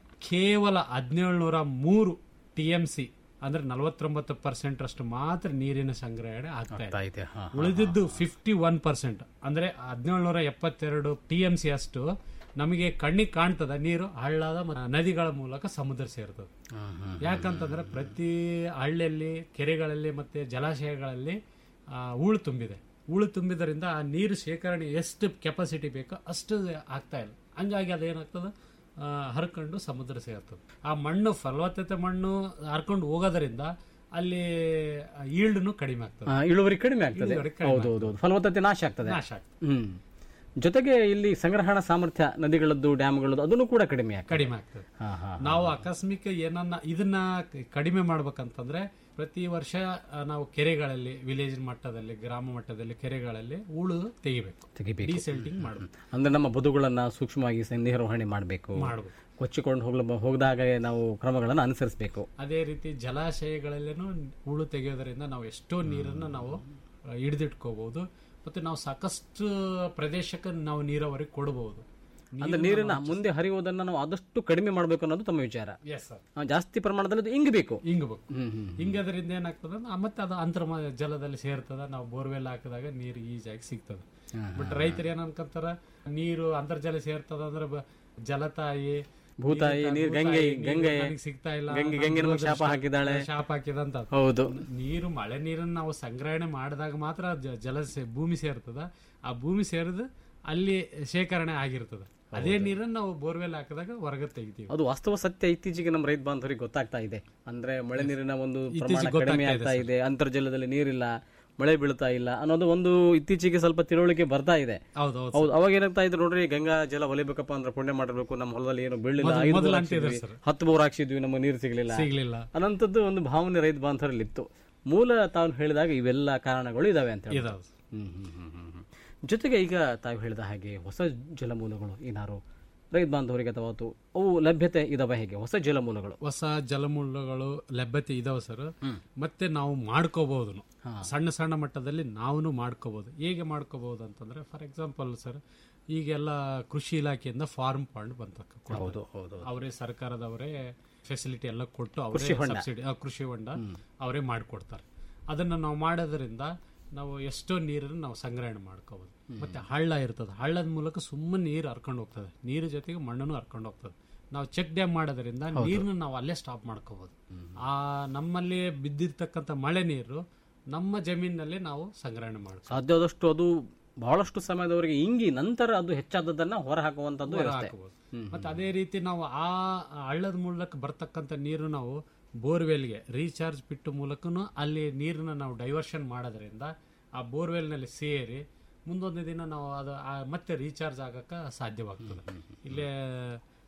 ಕೇವಲ ಹದಿನೇಳುನೂರ ಮೂರು ಟಿ ಎಂ ಸಿ ಅಂದ್ರೆ ನಲವತ್ತೊಂಬತ್ತು ಪರ್ಸೆಂಟ್ ಅಷ್ಟು ಮಾತ್ರ ನೀರಿನ ಸಂಗ್ರಹಣೆ ಆಗ್ತಾ ಆಗ್ತಾ ಇದೆ ಇದೆ, ಹಾ, ಹಾ, ಉಳಿದಿದ್ದು ಫಿಫ್ಟಿ ಒನ್ ಪರ್ಸೆಂಟ್ ಅಂದ್ರೆ ಹದಿನೇಳುನೂರ ಎಪ್ಪತ್ತೆರಡು ಟಿ ಎಂ ಸಿ ಅಷ್ಟು ನಮಗೆ ಕಣ್ಣಿಗೆ ಕಾಣ್ತದ ನೀರು ಹಳ್ಳದ ಮ- ನದಿಗಳ ಮೂಲಕ ಸಮುದ್ರ ಸೇರ್ತದೆ ಯಾಕಂತಂದ್ರೆ ಪ್ರತಿ ಹಳ್ಳಿಯಲ್ಲಿ ಕೆರೆಗಳಲ್ಲಿ ಮತ್ತೆ ಜಲಾಶಯಗಳಲ್ಲಿ ಆ, ಹೂಳು ತುಂಬಿದೆ ಹೂಳು ತುಂಬಿದರಿಂದ ಆ ನೀರು ಶೇಖರಣೆ ಎಷ್ಟು ಕೆಪಾಸಿಟಿ ಬೇಕೋ ಅಷ್ಟು ಆಗ್ತಾ ಇಲ್ಲ ಹಂಗಾಗಿ ಅದೇನಾಗ್ತದೆ ಆ, ಹರ್ಕೊಂಡು ಸಮುದ್ರ ಸೇರ್ತದೆ ಆ ಮಣ್ಣು ಫಲವತ್ತತೆ ಮಣ್ಣು ಹರ್ಕೊಂಡು ಹೋಗೋದರಿಂದ ಅಲ್ಲಿ ಈಲ್ಡ್ನು ಕಡಿಮೆ ಆಗ್ತದೆ ಆ, ಇಳುವರಿ ಕಡಿಮೆ ಆಗ್ತದೆ ಇಳುವರಿ ಕಡಿಮೆ ಹೌದು ಹೌದು ಹೌದು. ಫಲವತ್ತತೆ ನಾಶ ಆಗ್ತದೆ ನಾಶ ಆಗ್ತದೆ. ಹ್ಮ್ ಜೊತೆಗೆ ಇಲ್ಲಿ ಸಂಗ್ರಹಣಾ ಸಾಮರ್ಥ್ಯ ನದಿಗಳದ್ದು ಡ್ಯಾಮ್ಗಳದ್ದು ಅದನ್ನು ಕೂಡ ಕಡಿಮೆ ಆಗ್ತದೆ ಕಡಿಮೆ ಆಗ್ತದೆ ಹಾ, ಹಾ, ಹಾ. ನಾವು ಆಕಸ್ಮಿಕ ಏನನ್ನ ಇದನ್ನ ಕ- ಕಡಿಮೆ ಮಾಡ್ಬೇಕಂತಂದ್ರೆ ಪ್ರತಿ ವರ್ಷ ಆ, ನಾವು ಕೆರೆಗಳಲ್ಲಿ ವಿಲೇಜ್ ಮಟ್ಟದಲ್ಲಿ ಗ್ರಾಮ ಮಟ್ಟದಲ್ಲಿ ಕೆರೆಗಳಲ್ಲಿ ಹೂಳು ತೆಗಿಬೇಕು ತೆಗಿಬೇಕು. ಡಿಸೆಲ್ಟಿಂಗ್ ಮಾಡಬೇಕು ಅಂದ್ರೆ ನಮ್ಮ ಬದುಗಳನ್ನ ಸೂಕ್ಷ್ಮವಾಗಿ ಸ- ನಿರ್ವಹಣೆ ಮಾಡಬೇಕು ಮಾಡ್ಬೇಕು. ಕೊಚ್ಚಿಕೊಂಡು ಹೋಗ್ಲ ಹೋಗದಾಗ ನಾವು ಕ್ರಮಗಳನ್ನು ಅನುಸರಿಸಬೇಕು ಅದೇ ರೀತಿ ಜಲಾಶಯಗಳಲ್ಲೇನು ಹೂಳು ತೆಗೆಯೋದರಿಂದ ನಾವು ಎಷ್ಟೋ ನೀರನ್ನು ನಾವು ಆ, ಹಿಡಿದಿಟ್ಕೋಬಹುದು ಮತ್ತೆ ನಾವು ಸಾಕಷ್ಟು ಪ್ರದೇಶಕ್ಕೆ ನಾವು ನೀರಾವರಿ ಕೊಡಬಹುದು ಅಂದ್ರೆ ನೀರಿನ ಮುಂದೆ ಹರಿಯುವುದನ್ನ ನಾವು ಆದಷ್ಟು ಕಡಿಮೆ ಮಾಡಬೇಕು ಅನ್ನೋದು ತಮ್ಮ ವಿಚಾರ ಎಸ್ ಸರ್ ಆ, ಜಾಸ್ತಿ ಪ್ರಮಾಣದಲ್ಲಿ ಅದು ಇಂಗಬೇಕು ಹಿಂಗಬೇಕು ಹ್ಮ್ ಹ್ಮ್ ಹಿಂಗದ್ರಿಂದ ಏನಾಗ್ತದ ಆ ಮತ್ತೆ ಅದು ಅಂತರ್ಮ ಜಲದಲ್ಲಿ ಸೇರ್ತದ ನಾವು ಬೋರ್ವೆಲ್ ಹಾಕಿದಾಗ ನೀರು ಈಜಾಗಿ ಸಿಗ್ತದೆ ಬಟ್ ರೈತರು ಏನ್ ಅನ್ಕೊಂತಾರ ನೀರು ಅಂತರ್ಜಲ ಸೇರ್ತದ ಅಂದ್ರೆ ಬ- ಜಲತಾಯಿ ಭೂತಾಯಿ, ನೀರು ನೀರು ಭೂತಾಯಿ, ಗಂಗೆ, ನೀರು ಗಂಗೆ, ನನಗೆ ಸಿಗ್ತಾ ಇಲ್ಲ ಗಂಗೆ, ನನ್ನ ಗಂಗೆ ನಮಗೆ ದುರದೃಷ್ಟ, ಶಾಪ ಹಾಕಿದಾಳೆ. ಶಾಪ ಹಾಕಿದಂತ ಹೌದು. ನೀರು ಮಳೆ ನೀರನ್ನು ನಾವು ಸಂಗ್ರಹಣೆ ಮಾಡಿದಾಗ ಮಾತ್ರ ಜ- ಜಲ ಸೇ- ಭೂಮಿ ಸೇರ್ತದ ಆ ಭೂಮಿ ಸೇರಿದ ಅಲ್ಲಿ ಶೇಖರಣೆ ಆಗಿರ್ತದ ಅದೇ ನೀರನ್ನು ನಾವು ಬೋರ್ವೆಲ್ ಹಾಕಿದಾಗ ಹೊರಗೆ ತೆಗಿತೀವಿ ಅದು ವಾಸ್ತವ ಸತ್ಯ ಇತ್ತೀಚೆಗೆ ನಮ್ಮ ರೈತ ಬಾಂಧವರಿಗೆ ಗೊತ್ತಾಗ್ತಾ ಇದೆ ಅಂದ್ರೆ ಮಳೆ ನೀರಿನ ಒಂದು ಪ್ರಮಾಣ ಇತ್ತೀಚೆಗೆ ಕಡಿಮೆ ಗೊತ್ತಾಗ್ತಾ ಆಗ್ತಾ ಇದೆ ಅಂತರ್ಜಲದಲ್ಲಿ ನೀರಿಲ್ಲ ಮಳೆ ಬೀಳ್ತಾ ಇಲ್ಲ ಅನ್ನೋದು ಒಂದು ಇತ್ತೀಚೆಗೆ ಸ್ವಲ್ಪ ತಿಳುವಳಿಕೆ ಬರ್ತಾ ಇದೆ ಹೌದು, ಹೌದು ಹೌದು ಅವಾಗ ಏನಾಗ್ತಾ ಇದ್ರು ನೋಡ್ರಿ ಗಂಗಾ ಜಲ ಒಲಿಬೇಕಪ್ಪ ಅಂದ್ರೆ ಪುಣ್ಯ ಮಾಡಿರ್ಬೇಕು ನಮ್ಮ ಹೊಲದಲ್ಲಿ ಏನು ಬೀಳಿಲ್ಲ ಮೊದಲು- ಐದು ಮೊದಲು ಬೋರ್ ಅಂತಿದ್ರು ಹಾಕ್ಸಿದ್ವಿ, ಸರ್. ಹತ್ತು ಬೋರ್ ಹಾಕ್ಸಿದ್ವಿ ನಮಗೆ ನೀರು ಸಿಗ್ಲಿಲ್ಲ ಸಿಗ್ಲಿಲ್ಲ. ಅನ್ನಂಥದ್ದು ಒಂದು ಭಾವನೆ ರೈತ ಬಾಂಧವರಲ್ಲಿ ಇತ್ತು ಮೂಲ ತಾವು ಹೇಳಿದಾಗ ಇವೆಲ್ಲ ಕಾರಣಗಳು ಇದಾವೆ ಅಂತ ಹೇಳಿ. ಇದಾವೆ. ಹ್ಮ್ ಹ್ಮ್ ಹ್ಮ್ ಹ್ಮ್ ಹ್ಮ್. ಜೊತೆಗೆ ಈಗ ತಾವು ಹೇಳಿದ ಹಾಗೆ ಹೊಸ ಜಲಮೂಲಗಳು ಏನಾರು ರೈತ ಬಾಂಧವರಿಗೆ ಅಥವಾ ಅದು ಅವು ಲಭ್ಯತೆ ಇದಾವೆ ಹೇಗೆ ಹೊಸ ಜಲಮೂಲಗಳು ಹೊಸ ಜಲಮೂಲಗಳು ಲಭ್ಯತೆ ಇದಾವೆ ಸರ್ ಮತ್ತೆ ನಾವು ಮಾಡ್ಕೋಬಹುದು ಸಣ್ಣ ಸಣ್ಣ ಮಟ್ಟದಲ್ಲಿ ನಾವು ಮಾಡ್ಕೋಬಹುದು ಹೇಗೆ ಮಾಡ್ಕೋಬಹುದು ಅಂತಂದ್ರೆ ಫಾರ್ ಎಕ್ಸಾಂಪಲ್ ಸರ್ ಈಗೆಲ್ಲ ಕೃಷಿ ಇಲಾಖೆಯಿಂದ ಫಾರ್ಮ್ ಫಂಡ್ ಬಂತ ಹೌದು, ಹೌದು. ಅವರೇ ಸರ್ಕಾರದವರೇ ಫೆಸಿಲಿಟಿ ಎಲ್ಲ ಕೊಟ್ಟು ಅವರೇ ಕೃಷಿ ಹೊಂಡ. ಸಬ್ಸಿಡಿ ಆ, ಕೃಷಿ ಹೊಂಡ ಅವರೇ ಮಾಡಿಕೊಡ್ತಾರೆ ಅದನ್ನ ನಾವು ಮಾಡೋದ್ರಿಂದ ನಾವು ಎಷ್ಟೋ ನೀರನ್ನು ನಾವು ಸಂಗ್ರಹಣೆ ಮಾಡ್ಕೋಬಹುದು ಮತ್ತೆ ಹಳ್ಳ ಇರ್ತದೆ ಹಳ್ಳದ ಮೂಲಕ ಸುಮ್ಮನೆ ನೀರು ಹರ್ಕೊಂಡು ಹೋಗ್ತದೆ ನೀರು ಜೊತೆಗೆ ಮಣ್ಣನ್ನು ಹರ್ಕೊಂಡು ಹೋಗ್ತದೆ ನಾವು ಚೆಕ್ ಡ್ಯಾಮ್ ಮಾಡೋದ್ರಿಂದ ನೀರನ್ನ ನಾವು ಅಲ್ಲೇ ಸ್ಟಾಪ್ ಮಾಡ್ಕೋಬಹುದು ಆ ನಮ್ಮಲ್ಲಿ ಬಿದ್ದಿರ್ತಕ್ಕಂಥ ಮಳೆ ನೀರು ನಮ್ಮ ಜಮೀನಿನಲ್ಲಿ ನಾವು ಸಂಗ್ರಹಣೆ ಮಾಡ್ಕೋ ಸಾಧ್ಯವಾದಷ್ಟು ಅದು ಬಹಳಷ್ಟು ಸಮಯದವರೆಗೆ ಇಂಗಿ ನಂತರ ಅದು ಹೆಚ್ಚಾದದನ್ನ ಹೊರ ಹಾಕುವಂತದ್ದು ಹೊರ ವ್ಯವಸ್ಥೆ ಹಾಕಬಹುದು ಮತ್ತೆ ಅದೇ ರೀತಿ ನಾವು ಆ ಹಳ್ಳದ ಮೂಲಕ ಬರ್ತಕ್ಕಂಥ ನೀರು ನಾವು ಬೋರ್ವೆಲ್ಗೆ ರೀಚಾರ್ಜ್ ಪಿಟ್ಟು ಮೂಲಕನೂ ಅಲ್ಲಿ ನೀರನ್ನ ನಾವು ಡೈವರ್ಷನ್ ಮಾಡೋದ್ರಿಂದ ಆ ಬೋರ್ವೆಲ್ನಲ್ಲಿ ಸೇರಿ ಮುಂದೊಂದು ದಿನ ನಾವು ಅದು ಆ ಮತ್ತೆ ರೀಚಾರ್ಜ್ ಆಗಕ್ಕೆ ಸಾಧ್ಯವಾಗ್ತದೆ ಇಲ್ಲೇ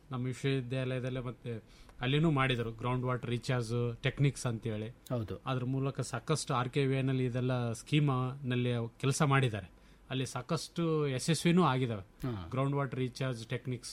ನಮ್ಮ ವಿಶ್ವವಿದ್ಯಾಲಯದಲ್ಲೇ ಮತ್ತೆ ಅಲ್ಲಿನೂ ಮಾಡಿದರು ಗ್ರೌಂಡ್ ವಾಟರ್ ರೀಚಾರ್ಜ್ ಟೆಕ್ನಿಕ್ಸ್ ಅಂತೇಳಿ ಹೌದು ಅದ್ರ ಮೂಲಕ ಸಾಕಷ್ಟು ಆರ್ ಕೆ ವಿ ನಲ್ಲಿ ಇದೆಲ್ಲ ಸ್ಕೀಮ್ ನಲ್ಲಿ ಕೆಲಸ ಮಾಡಿದ್ದಾರೆ ಅಲ್ಲಿ ಸಾಕಷ್ಟು ಯಶಸ್ವಿನೂ ಆಗಿದಾವೆ ಹಾ. ಗ್ರೌಂಡ್ ವಾಟರ್ ರೀಚಾರ್ಜ್ ಟೆಕ್ನಿಕ್ಸ್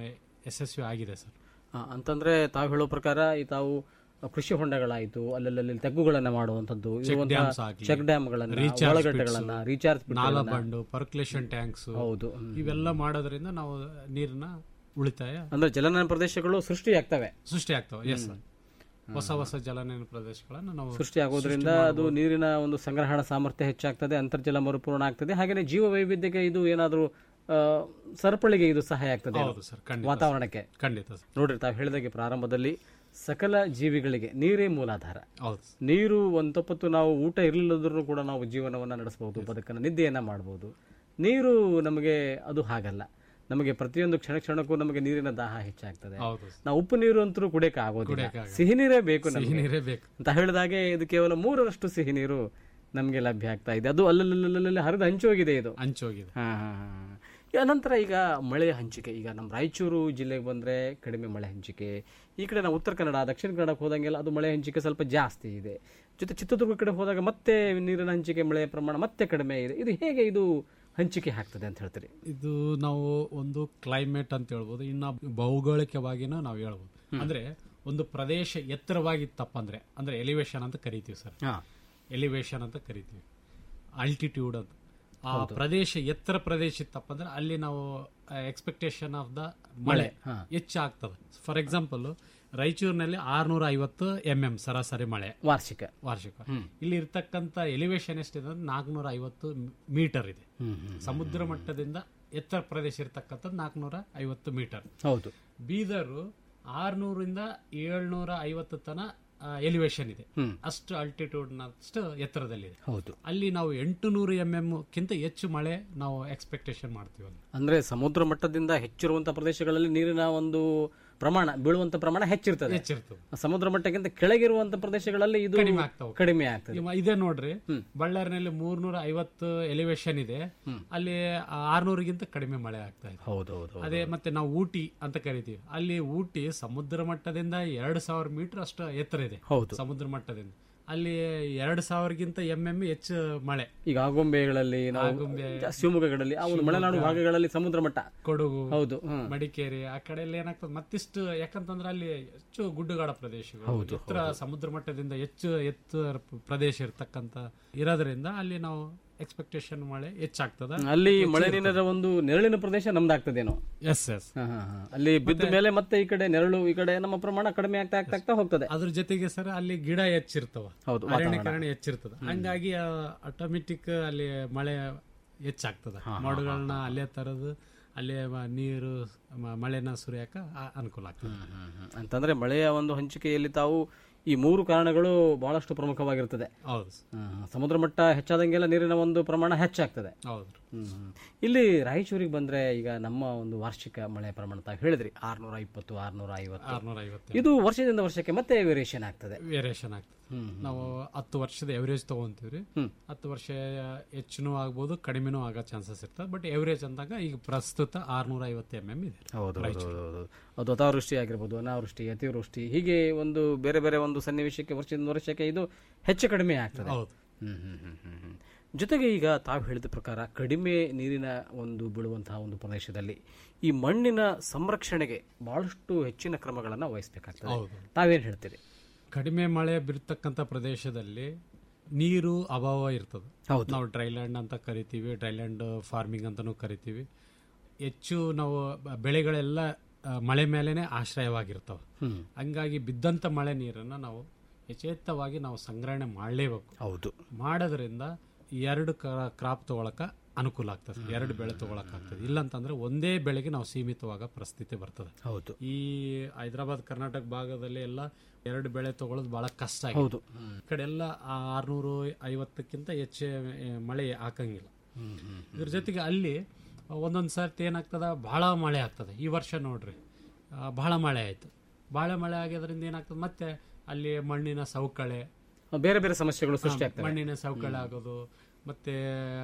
ಯಶಸ್ವಿ ಆಗಿದೆ ಸರ್ ಆ, ಅಂತಂದ್ರೆ ತಾವು ಹೇಳೋ ಪ್ರಕಾರ ಈ ತಾವು ಕೃಷಿ ಹೊಂಡಗಳಾಯ್ತು ಅಲ್ಲಲ್ಲಿ ತೆಗ್ಗುಗಳನ್ನ ಮಾಡುವಂತದ್ದು ಚೆಕ್ ಡ್ಯಾಮ್ಸ್ ಆಗಲಿ ಚೆಕ್ ಡ್ಯಾಮ್ಗಳನ್ನ ರೀಚಾರ್ಜ್ ಒಳಗಟ್ಟೆಗಳನ್ನ ರೀಚಾರ್ಜ್ ನಾಲ ಬಂಡು ಪರ್ಕ್ಯುಲೇಷನ್ ಟ್ಯಾಂಕ್ಸ್ ಹೌದು ಹ್ಮ್. ಇವೆಲ್ಲ ಮಾಡೋದ್ರಿಂದ ನಾವು ನೀರನ್ನ ಉಳಿತಾಯ ಅಂದ್ರೆ ಜಲನಯನ ಪ್ರದೇಶಗಳು ಸೃಷ್ಟಿಯಾಗ್ತವೆ ಸೃಷ್ಟಿ ಆಗ್ತವೆ ಎಸ್ ಹೊಸ ಹೊಸ ಜಲನಯನ ಪ್ರದೇಶಗಳನ್ನ ನಾವು ಸೃಷ್ಟಿಯಾಗೋದ್ರಿಂದ ಅದು ನೀರಿನ ಒಂದು ಸಂಗ್ರಹಣ ಸಾಮರ್ಥ್ಯ ಹೆಚ್ಚಾಗ್ತದೆ ಅಂತರ್ಜಲ ಮರುಪೂರ್ಣ ಆಗ್ತದೆ ಹಾಗೆಯೇ ಜೀವ ವೈವಿಧ್ಯಕ್ಕೆ ಇದು ಏನಾದರೂ ಆ, ಸರಪಳಿಗೆ ಇದು ಸಹಾಯ ಆಗ್ತದೆ ಹೌದು ಸರ್ ಖಂಡಿತ ವಾತಾವರಣಕ್ಕೆ ಖಂಡಿತ ಸರ್ ನೋಡ್ರಿ ತಾವು ಹೇಳಿದಾಗೆ ಪ್ರಾರಂಭದಲ್ಲಿ ಸಕಲ ಜೀವಿಗಳಿಗೆ ನೀರೇ ಮೂಲಾಧಾರ ಹೌದು ನೀರು ಒಂದು ತಪ್ಪತ್ತು ನಾವು ಊಟ ಇರಲಿಲ್ಲದ್ರೂ ಕೂಡ ನಾವು ಜೀವನವನ್ನು ನಡೆಸಬಹುದು ಬದುಕನ್ನು ನಿದ್ದೆಯನ್ನ ಮಾಡಬಹುದು ನೀರು ನಮಗೆ ಅದು ಹಾಗಲ್ಲ ನಮಗೆ ಪ್ರತಿಯೊಂದು ಕ್ಷಣ ಕ್ಷಣಕ್ಕೂ ನಮಗೆ ನೀರಿನ ದಾಹ ಹೆಚ್ಚಾಗ್ತದೆ ಹೌದು ನಾವು ಉಪ್ಪು ನೀರು ಅಂತೂ ಕುಡಿಯಕ್ಕೆ ಆಗೋದಿಲ್ಲ ಕುಡಿಯಕ್ಕೆ ಆಗಲ್ಲ. ಸಿಹಿ ನೀರೇ ಬೇಕು ಸಿಹಿ ನಮಗೆ ನೀರೇ ಬೇಕು. ಅಂತ ಹೇಳಿದಾಗೆ ಇದು ಕೇವಲ ಮೂರರಷ್ಟು ಸಿಹಿ ನೀರು ನಮಗೆ ಲಭ್ಯ ಆಗ್ತಾ ಇದೆ ಅದು ಅಲ್ಲಲ್ಲಲ್ಲಿ ಹರಿದು ಹಂಚೋಗಿದೆ ಇದು ಹಂಚೋಗಿದೆ ಹಾ ಹಾ ಹಾ ಹಾ. ನಂತರ ಈಗ ಮಳೆಯ ಹಂಚಿಕೆ ಈಗ ನಮ್ಮ ರಾಯಚೂರು ಜಿಲ್ಲೆಗೆ ಬಂದ್ರೆ ಕಡಿಮೆ ಮಳೆ ಹಂಚಿಕೆ ಈ ಕಡೆ ನಾವು ಉತ್ತರ ಕನ್ನಡ ದಕ್ಷಿಣ ಕನ್ನಡಕ್ಕೆ ಹೋದಂಗೆಲ್ಲ ಅದು ಮಳೆ ಹಂಚಿಕೆ ಸ್ವಲ್ಪ ಜಾಸ್ತಿ ಇದೆ ಜೊತೆ ಚಿತ್ರದುರ್ಗ ಕಡೆ ಹೋದಾಗ ಮತ್ತೆ ನೀರಿನ ಹಂಚಿಕೆ ಮಳೆಯ ಪ್ರಮಾಣ ಮತ್ತೆ ಕಡಿಮೆ ಇದೆ ಇದು ಹೇಗೆ ಇದು ಹಂಚಿಕೆ ಆಗ್ತದೆ ಅಂತ ಹೇಳ್ತೀರಿ ಇದು ನಾವು ಒಂದು ಕ್ಲೈಮೇಟ್ ಅಂತ ಹೇಳ್ಬೋದು ಇನ್ನ ಭೌಗೋಳಿಕವಾಗಿನೂ ನಾವು ಹೇಳ್ಬೋದು ಅಂದ್ರೆ ಒಂದು ಪ್ರದೇಶ ಎತ್ತರವಾಗಿತ್ತಪ್ಪ ಅಂದ್ರೆ ಅಂದ್ರೆ ಎಲಿವೇಶನ್ ಅಂತ ಕರಿತೀವಿ ಸರ್ ಹಾ. ಎಲಿವೇಶನ್ ಅಂತ ಕರಿತೀವಿ ಆಲ್ಟಿಟ್ಯೂಡ್ ಅಂತ ಆ ಪ್ರದೇಶ ಎತ್ತರ ಪ್ರದೇಶ ಇತ್ತಪ್ಪ ಅಂದ್ರೆ ಅಲ್ಲಿ ನಾವು ಎಕ್ಸ್ಪೆಕ್ಟೇಷನ್ ಆಫ್ ದ ಮಳೆ ಹಾ. ಹೆಚ್ಚಾಗ್ತದೆ ಫಾರ್ ಎಕ್ಸಾಂಪಲ್ ರಾಯಚೂರಿನಲ್ಲಿ ಆರ್ನೂರ ಐವತ್ತು ಎಂ ಎಂ ಸರಾಸರಿ ಮಳೆ ವಾರ್ಷಿಕ ವಾರ್ಷಿಕ ಇಲ್ಲಿ ಇರ್ತಕ್ಕಂಥ ಎಲಿವೇಶನ್ ಎಷ್ಟಿದೆ ಅಂದ್ರೆ ನಾಲ್ಕುನೂರ ಐವತ್ತು ಮೀಟರ್ ಇದೆ ಸಮುದ್ರ ಮಟ್ಟದಿಂದ ಎತ್ತರ ಪ್ರದೇಶ ಇರ್ತಕ್ಕಂಥದ್ದು ನಾಲ್ಕುನೂರ ಐವತ್ತು ಮೀಟರ್ ಹೌದು ಬೀದರು ಆರ್ನೂರಿಂದ ಏಳ್ನೂರ ಐವತ್ತು ತನ ಎಲಿವೇಶನ್ ಇದೆ ಹ್ಮ್. ಅಷ್ಟು ಅಲ್ಟಿಟ್ಯೂಡ್ ಅಷ್ಟು ಎತ್ತರದಲ್ಲಿದೆ ಹೌದು ಅಲ್ಲಿ ನಾವು ಎಂಟು ನೂರು ಎಂ ಎಂ ಕಿಂತ ಹೆಚ್ಚು ಮಳೆ ನಾವು ಎಕ್ಸ್ಪೆಕ್ಟೇಷನ್ ಮಾಡ್ತೀವಿ ಅಲ್ಲಿ ಅಂದ್ರೆ ಸಮುದ್ರ ಮಟ್ಟದಿಂದ ಹೆಚ್ಚಿರುವಂತಹ ಪ್ರದೇಶಗಳಲ್ಲಿ ನೀರಿನ ಒಂದು ಪ್ರಮಾಣ ಬೀಳುವಂತ ಪ್ರಮಾಣ ಹೆಚ್ಚಿರ್ತದೆ ಹೆಚ್ಚಿರ್ತದೆ ಸಮುದ್ರ ಮಟ್ಟಕ್ಕಿಂತ ಕೆಳಗಿರುವಂತ ಪ್ರದೇಶಗಳಲ್ಲಿ ಇದು ಕಡಿಮೆ ಆಗ್ತಾವೆ. ಕಡಿಮೆ ಆಗ್ತದೆ ಇವ- ಇದೇ ನೋಡ್ರಿ ಬಳ್ಳಾರಿನಲ್ಲಿ ಮೂರ್ನೂರ ಐವತ್ತು ಎಲಿವೇಶನ್ ಇದೆ ಅಲ್ಲಿ ಆರ್ನೂರಿಗಿಂತ ಕಡಿಮೆ ಮಳೆ ಆಗ್ತಾ ಇದೆ ಹೌದು ಹೌದು ಅದೇ ಮತ್ತೆ ನಾವು ಊಟಿ ಅಂತ ಕರಿತೀವಿ ಅಲ್ಲಿ ಊಟಿ ಸಮುದ್ರ ಮಟ್ಟದಿಂದ ಎರಡು ಸಾವಿರ ಮೀಟರ್ ಅಷ್ಟು ಎತ್ತರ ಇದೆ ಹೌದು. ಸಮುದ್ರ ಮಟ್ಟದಿಂದ ಅಲ್ಲಿ ಎರಡು ಸಾವಿರಗಿಂತ ಎಂ ಎಂ ಹೆಚ್ಚು ಮಳೆ ಈಗ ಆಗುಂಬೆಗಳಲ್ಲಿ ನಾವು ಆಗುಂಬೆ, ಶಿವಮೊಗ್ಗಗಳಲ್ಲಿ ಆ ಒಂದು ಮಲೆನಾಡು ಭಾಗಗಳಲ್ಲಿ ಸಮುದ್ರ ಮಟ್ಟ ಕೊಡಗು ಹೌದು ಹ್ಮ್. ಮಡಿಕೇರಿ ಆ ಕಡೆ ಎಲ್ಲ ಏನಾಗ್ತದೆ ಮತ್ತಿಷ್ಟು ಯಾಕಂತಂದ್ರೆ ಅಲ್ಲಿ ಹೆಚ್ಚು ಗುಡ್ಡಗಾಡ ಪ್ರದೇಶಗಳು ಎತ್ತರ ಸಮುದ್ರ ಮಟ್ಟದಿಂದ ಹೆಚ್ಚು ಎತ್ತರ ಪ್ರದೇಶ ಇರ್ತಕ್ಕಂತ ಇರೋದ್ರಿಂದ ಅಲ್ಲಿ ನಾವು ಎಕ್ಸ್ಪೆಕ್ಟೇಷನ್ ಮಳೆ ಹೆಚ್ಚಾಗ್ತದ ಅಲ್ಲಿ ಮಳೆ ನೀರಿನ ಒಂದು ನೆರಳಿನ ಪ್ರದೇಶ ನಮ್ದಾಗ್ತದೇನೋ ಎಸ್ ಎಸ್ ಹಾ, ಹಾ, ಹಾ. ಅಲ್ಲಿ ಬಿದ್ದ ಮೇಲೆ ಮತ್ತೆ ಈ ಕಡೆ ನೆರಳು ಈ ಕಡೆ ನಮ್ಮ ಪ್ರಮಾಣ ಕಡಿಮೆ ಆಗ್ತಾ ಆಗ್ತಾ ಆಗ್ತಾ ಹೋಗ್ತದೆ ಅದ್ರ ಜೊತೆಗೆ ಸರ್ ಅಲ್ಲಿ ಗಿಡ ಹೆಚ್ಚಿರ್ತವ ಹೌದು, ಅರಣ್ಯೀಕರಣ ಹೆಚ್ಚಿರ್ತದ ಹಂಗಾಗಿ ಆಟೋಮೆಟಿಕ್ ಅಲ್ಲಿ ಮಳೆ ಹೆಚ್ಚಾಗ್ತದ ಮೋಡಗಳನ್ನ ಅಲ್ಲೇ ತರದು ಅಲ್ಲೇ ಮ- ನೀರು ಮ- ಮಳೆನ ಸುರಿಯಾಕ ಆ- ಅನುಕೂಲ ಆಗ್ತದೆ ಅಂತಂದ್ರೆ ಮಳೆಯ ಒಂದು ಹಂಚಿಕೆಯಲ್ಲಿ ತಾವು ಈ ಮೂರು ಕಾರಣಗಳು ಬಹಳಷ್ಟು ಪ್ರಮುಖವಾಗಿರ್ತದೆ ಹೌದು ಸರ್. ಹಾ, ಹಾ. ಸಮುದ್ರ ಮಟ್ಟ ಹೆಚ್ಚಾದಂಗೆಲ್ಲ ನೀರಿನ ಒಂದು ಪ್ರಮಾಣ ಹೆಚ್ಚಾಗ್ತದೆ ಹೌದು ಹ್ಮ್, ಹ್ಮ್. ಇಲ್ಲಿ ರಾಯಚೂರಿಗೆ ಬಂದ್ರೆ ಈಗ ನಮ್ಮ ಒಂದು ವಾರ್ಷಿಕ ಮಳೆ ಪ್ರಮಾಣ ತಾವು ಹೇಳಿದ್ರಿ ಆರ್ನೂರ ಇಪ್ಪತ್ತು ಆರ್ನೂರ ಐವತ್ತು ಆರ್ನೂರ ಐವತ್ತು ಇದು ವರ್ಷದಿಂದ ವರ್ಷಕ್ಕೆ ಮತ್ತೆ ವೇರಿಯೇಷನ್ ಆಗ್ತದೆ ವೇರಿಯೇಷನ್ ಆಗ್ತದೆ ನಾವು ಹತ್ತು ವರ್ಷದ ಎವರೇಜ್ ತಗೊಂತೀವ್ರಿ ಹತ್ತು ವರ್ಷ ಹೆಚ್ಚಿನೂ ಆಗ್ಬೋದು ಕಡಿಮೆನೂ ಆಗೋ ಚಾನ್ಸಸ್ ಇರ್ತದೆ ಬಟ್ ಎವರೇಜ್ ಅಂದಾಗ ಈಗ ಪ್ರಸ್ತುತ ಆರ್ನೂರ ಐವತ್ತು ಎಂ ಎಂ ಇದೆ ಹೌದು ಹೌದು, ಹೌದು, ಹೌದು. ಅದು ಅತಾವೃಷ್ಟಿ ಆಗಿರ್ಬೋದು ಅನಾವೃಷ್ಟಿ ಅತಿವೃಷ್ಟಿ ಹೀಗೆ ಒಂದು ಬೇರೆ ಬೇರೆ ಒಂದು ಸನ್ನಿವೇಶಕ್ಕೆ ವರ್ಷದಿಂದ ವರ್ಷಕ್ಕೆ ಇದು ಹೆಚ್ಚು ಕಡಿಮೆ ಆಗ್ತದೆ ಹೌದು ಹ್ಮ್, ಹ್ಮ್, ಹ್ಮ್, ಹ್ಮ್, ಹ್ಮ್. ಜೊತೆಗೆ ಈಗ ತಾವು ಹೇಳಿದ ಪ್ರಕಾರ ಕಡಿಮೆ ನೀರಿನ ಒಂದು ಬೀಳುವಂತಹ ಒಂದು ಪ್ರದೇಶದಲ್ಲಿ ಈ ಮಣ್ಣಿನ ಸಂರಕ್ಷಣೆಗೆ ಬಹಳಷ್ಟು ಹೆಚ್ಚಿನ ಕ್ರಮಗಳನ್ನು ವಹಿಸಬೇಕಾಗ್ತದೆ ಹೌದು. ತಾವೇನ್ ಹೇಳ್ತೀರಿ ಕಡಿಮೆ ಮಳೆ ಬೀರ್ತಕ್ಕಂಥ ಪ್ರದೇಶದಲ್ಲಿ ನೀರು ಅಭಾವ ಇರ್ತದೆ ಹೌದು. ನಾವು ಡ್ರೈಲ್ಯಾಂಡ್ ಅಂತ ಕರಿತೀವಿ ಡ್ರೈಲ್ಯಾಂಡ್ ಫಾರ್ಮಿಂಗ್ ಅಂತಾನೂ ಕರಿತೀವಿ ಹೆಚ್ಚು ನಾವು ಬ- ಬೆಳೆಗಳೆಲ್ಲ ಆ, ಮಳೆ ಮೇಲೇನೆ ಆಶ್ರಯವಾಗಿರ್ತವೆ ಹಂಗಾಗಿ ಬಿದ್ದಂತ ಮಳೆ ನೀರನ್ನ ನಾವು ಯಥೇಚ್ಛವಾಗಿ ನಾವು ಸಂಗ್ರಹಣೆ ಮಾಡಲೇಬೇಕು ಹೌದು ಮಾಡೋದ್ರಿಂದ ಎರಡು ಕ್ರಾಪ್ ತಗೊಳಕ ಅನುಕೂಲ ಆಗ್ತದೆ ಎರಡು ಬೆಳೆ ತಗೊಳಕ್ ಆಗ್ತದೆ ಇಲ್ಲಂತಂದ್ರೆ ಒಂದೇ ಬೆಳೆಗೆ ನಾವು ಸೀಮಿತವಾಗ ಪರಿಸ್ಥಿತಿ ಬರ್ತದೆ ಹೌದು ಈ ಹೈದರಾಬಾದ್ ಕರ್ನಾಟಕ ಭಾಗದಲ್ಲಿ ಎಲ್ಲ ಎರಡು ಬೆಳೆ ತಗೊಳ್ಳೋದು ಬಹಳ ಕಷ್ಟ ಆಗಿದೆ. ಹೌದು. ಈ ಕಡೆ ಎಲ್ಲ ಆರ್ನೂರು ಐವತ್ತಕ್ಕಿಂತ ಹೆಚ್ಚು ಆ, ಮಳೆ ಹಾಕಂಗಿಲ್ಲ ಇದ್ರ ಜೊತೆಗೆ ಅಲ್ಲಿ ಒಂದೊಂದು ಸರ್ತಿ ಏನಾಗ್ತದ ಬಹಳ ಮಳೆ ಆಗ್ತದೆ ಈ ವರ್ಷ ನೋಡ್ರಿ ಆ, ಬಹಳ ಮಳೆ ಆಯ್ತು ಬಹಳ ಮಳೆ ಆಗೋದ್ರಿಂದ ಏನಾಗ್ತದೆ ಮತ್ತೆ ಅಲ್ಲಿ ಮಣ್ಣಿನ ಸವಕಳೆ ಬೇರೆ ಬೇರೆ ಸಮಸ್ಯೆಗಳು ಸೃಷ್ಟಿ ಹಾ, ಆಗ್ತವೆ ಮಣ್ಣಿನ ಸವಕಳಿ ಆಗೋದು ಮತ್ತೆ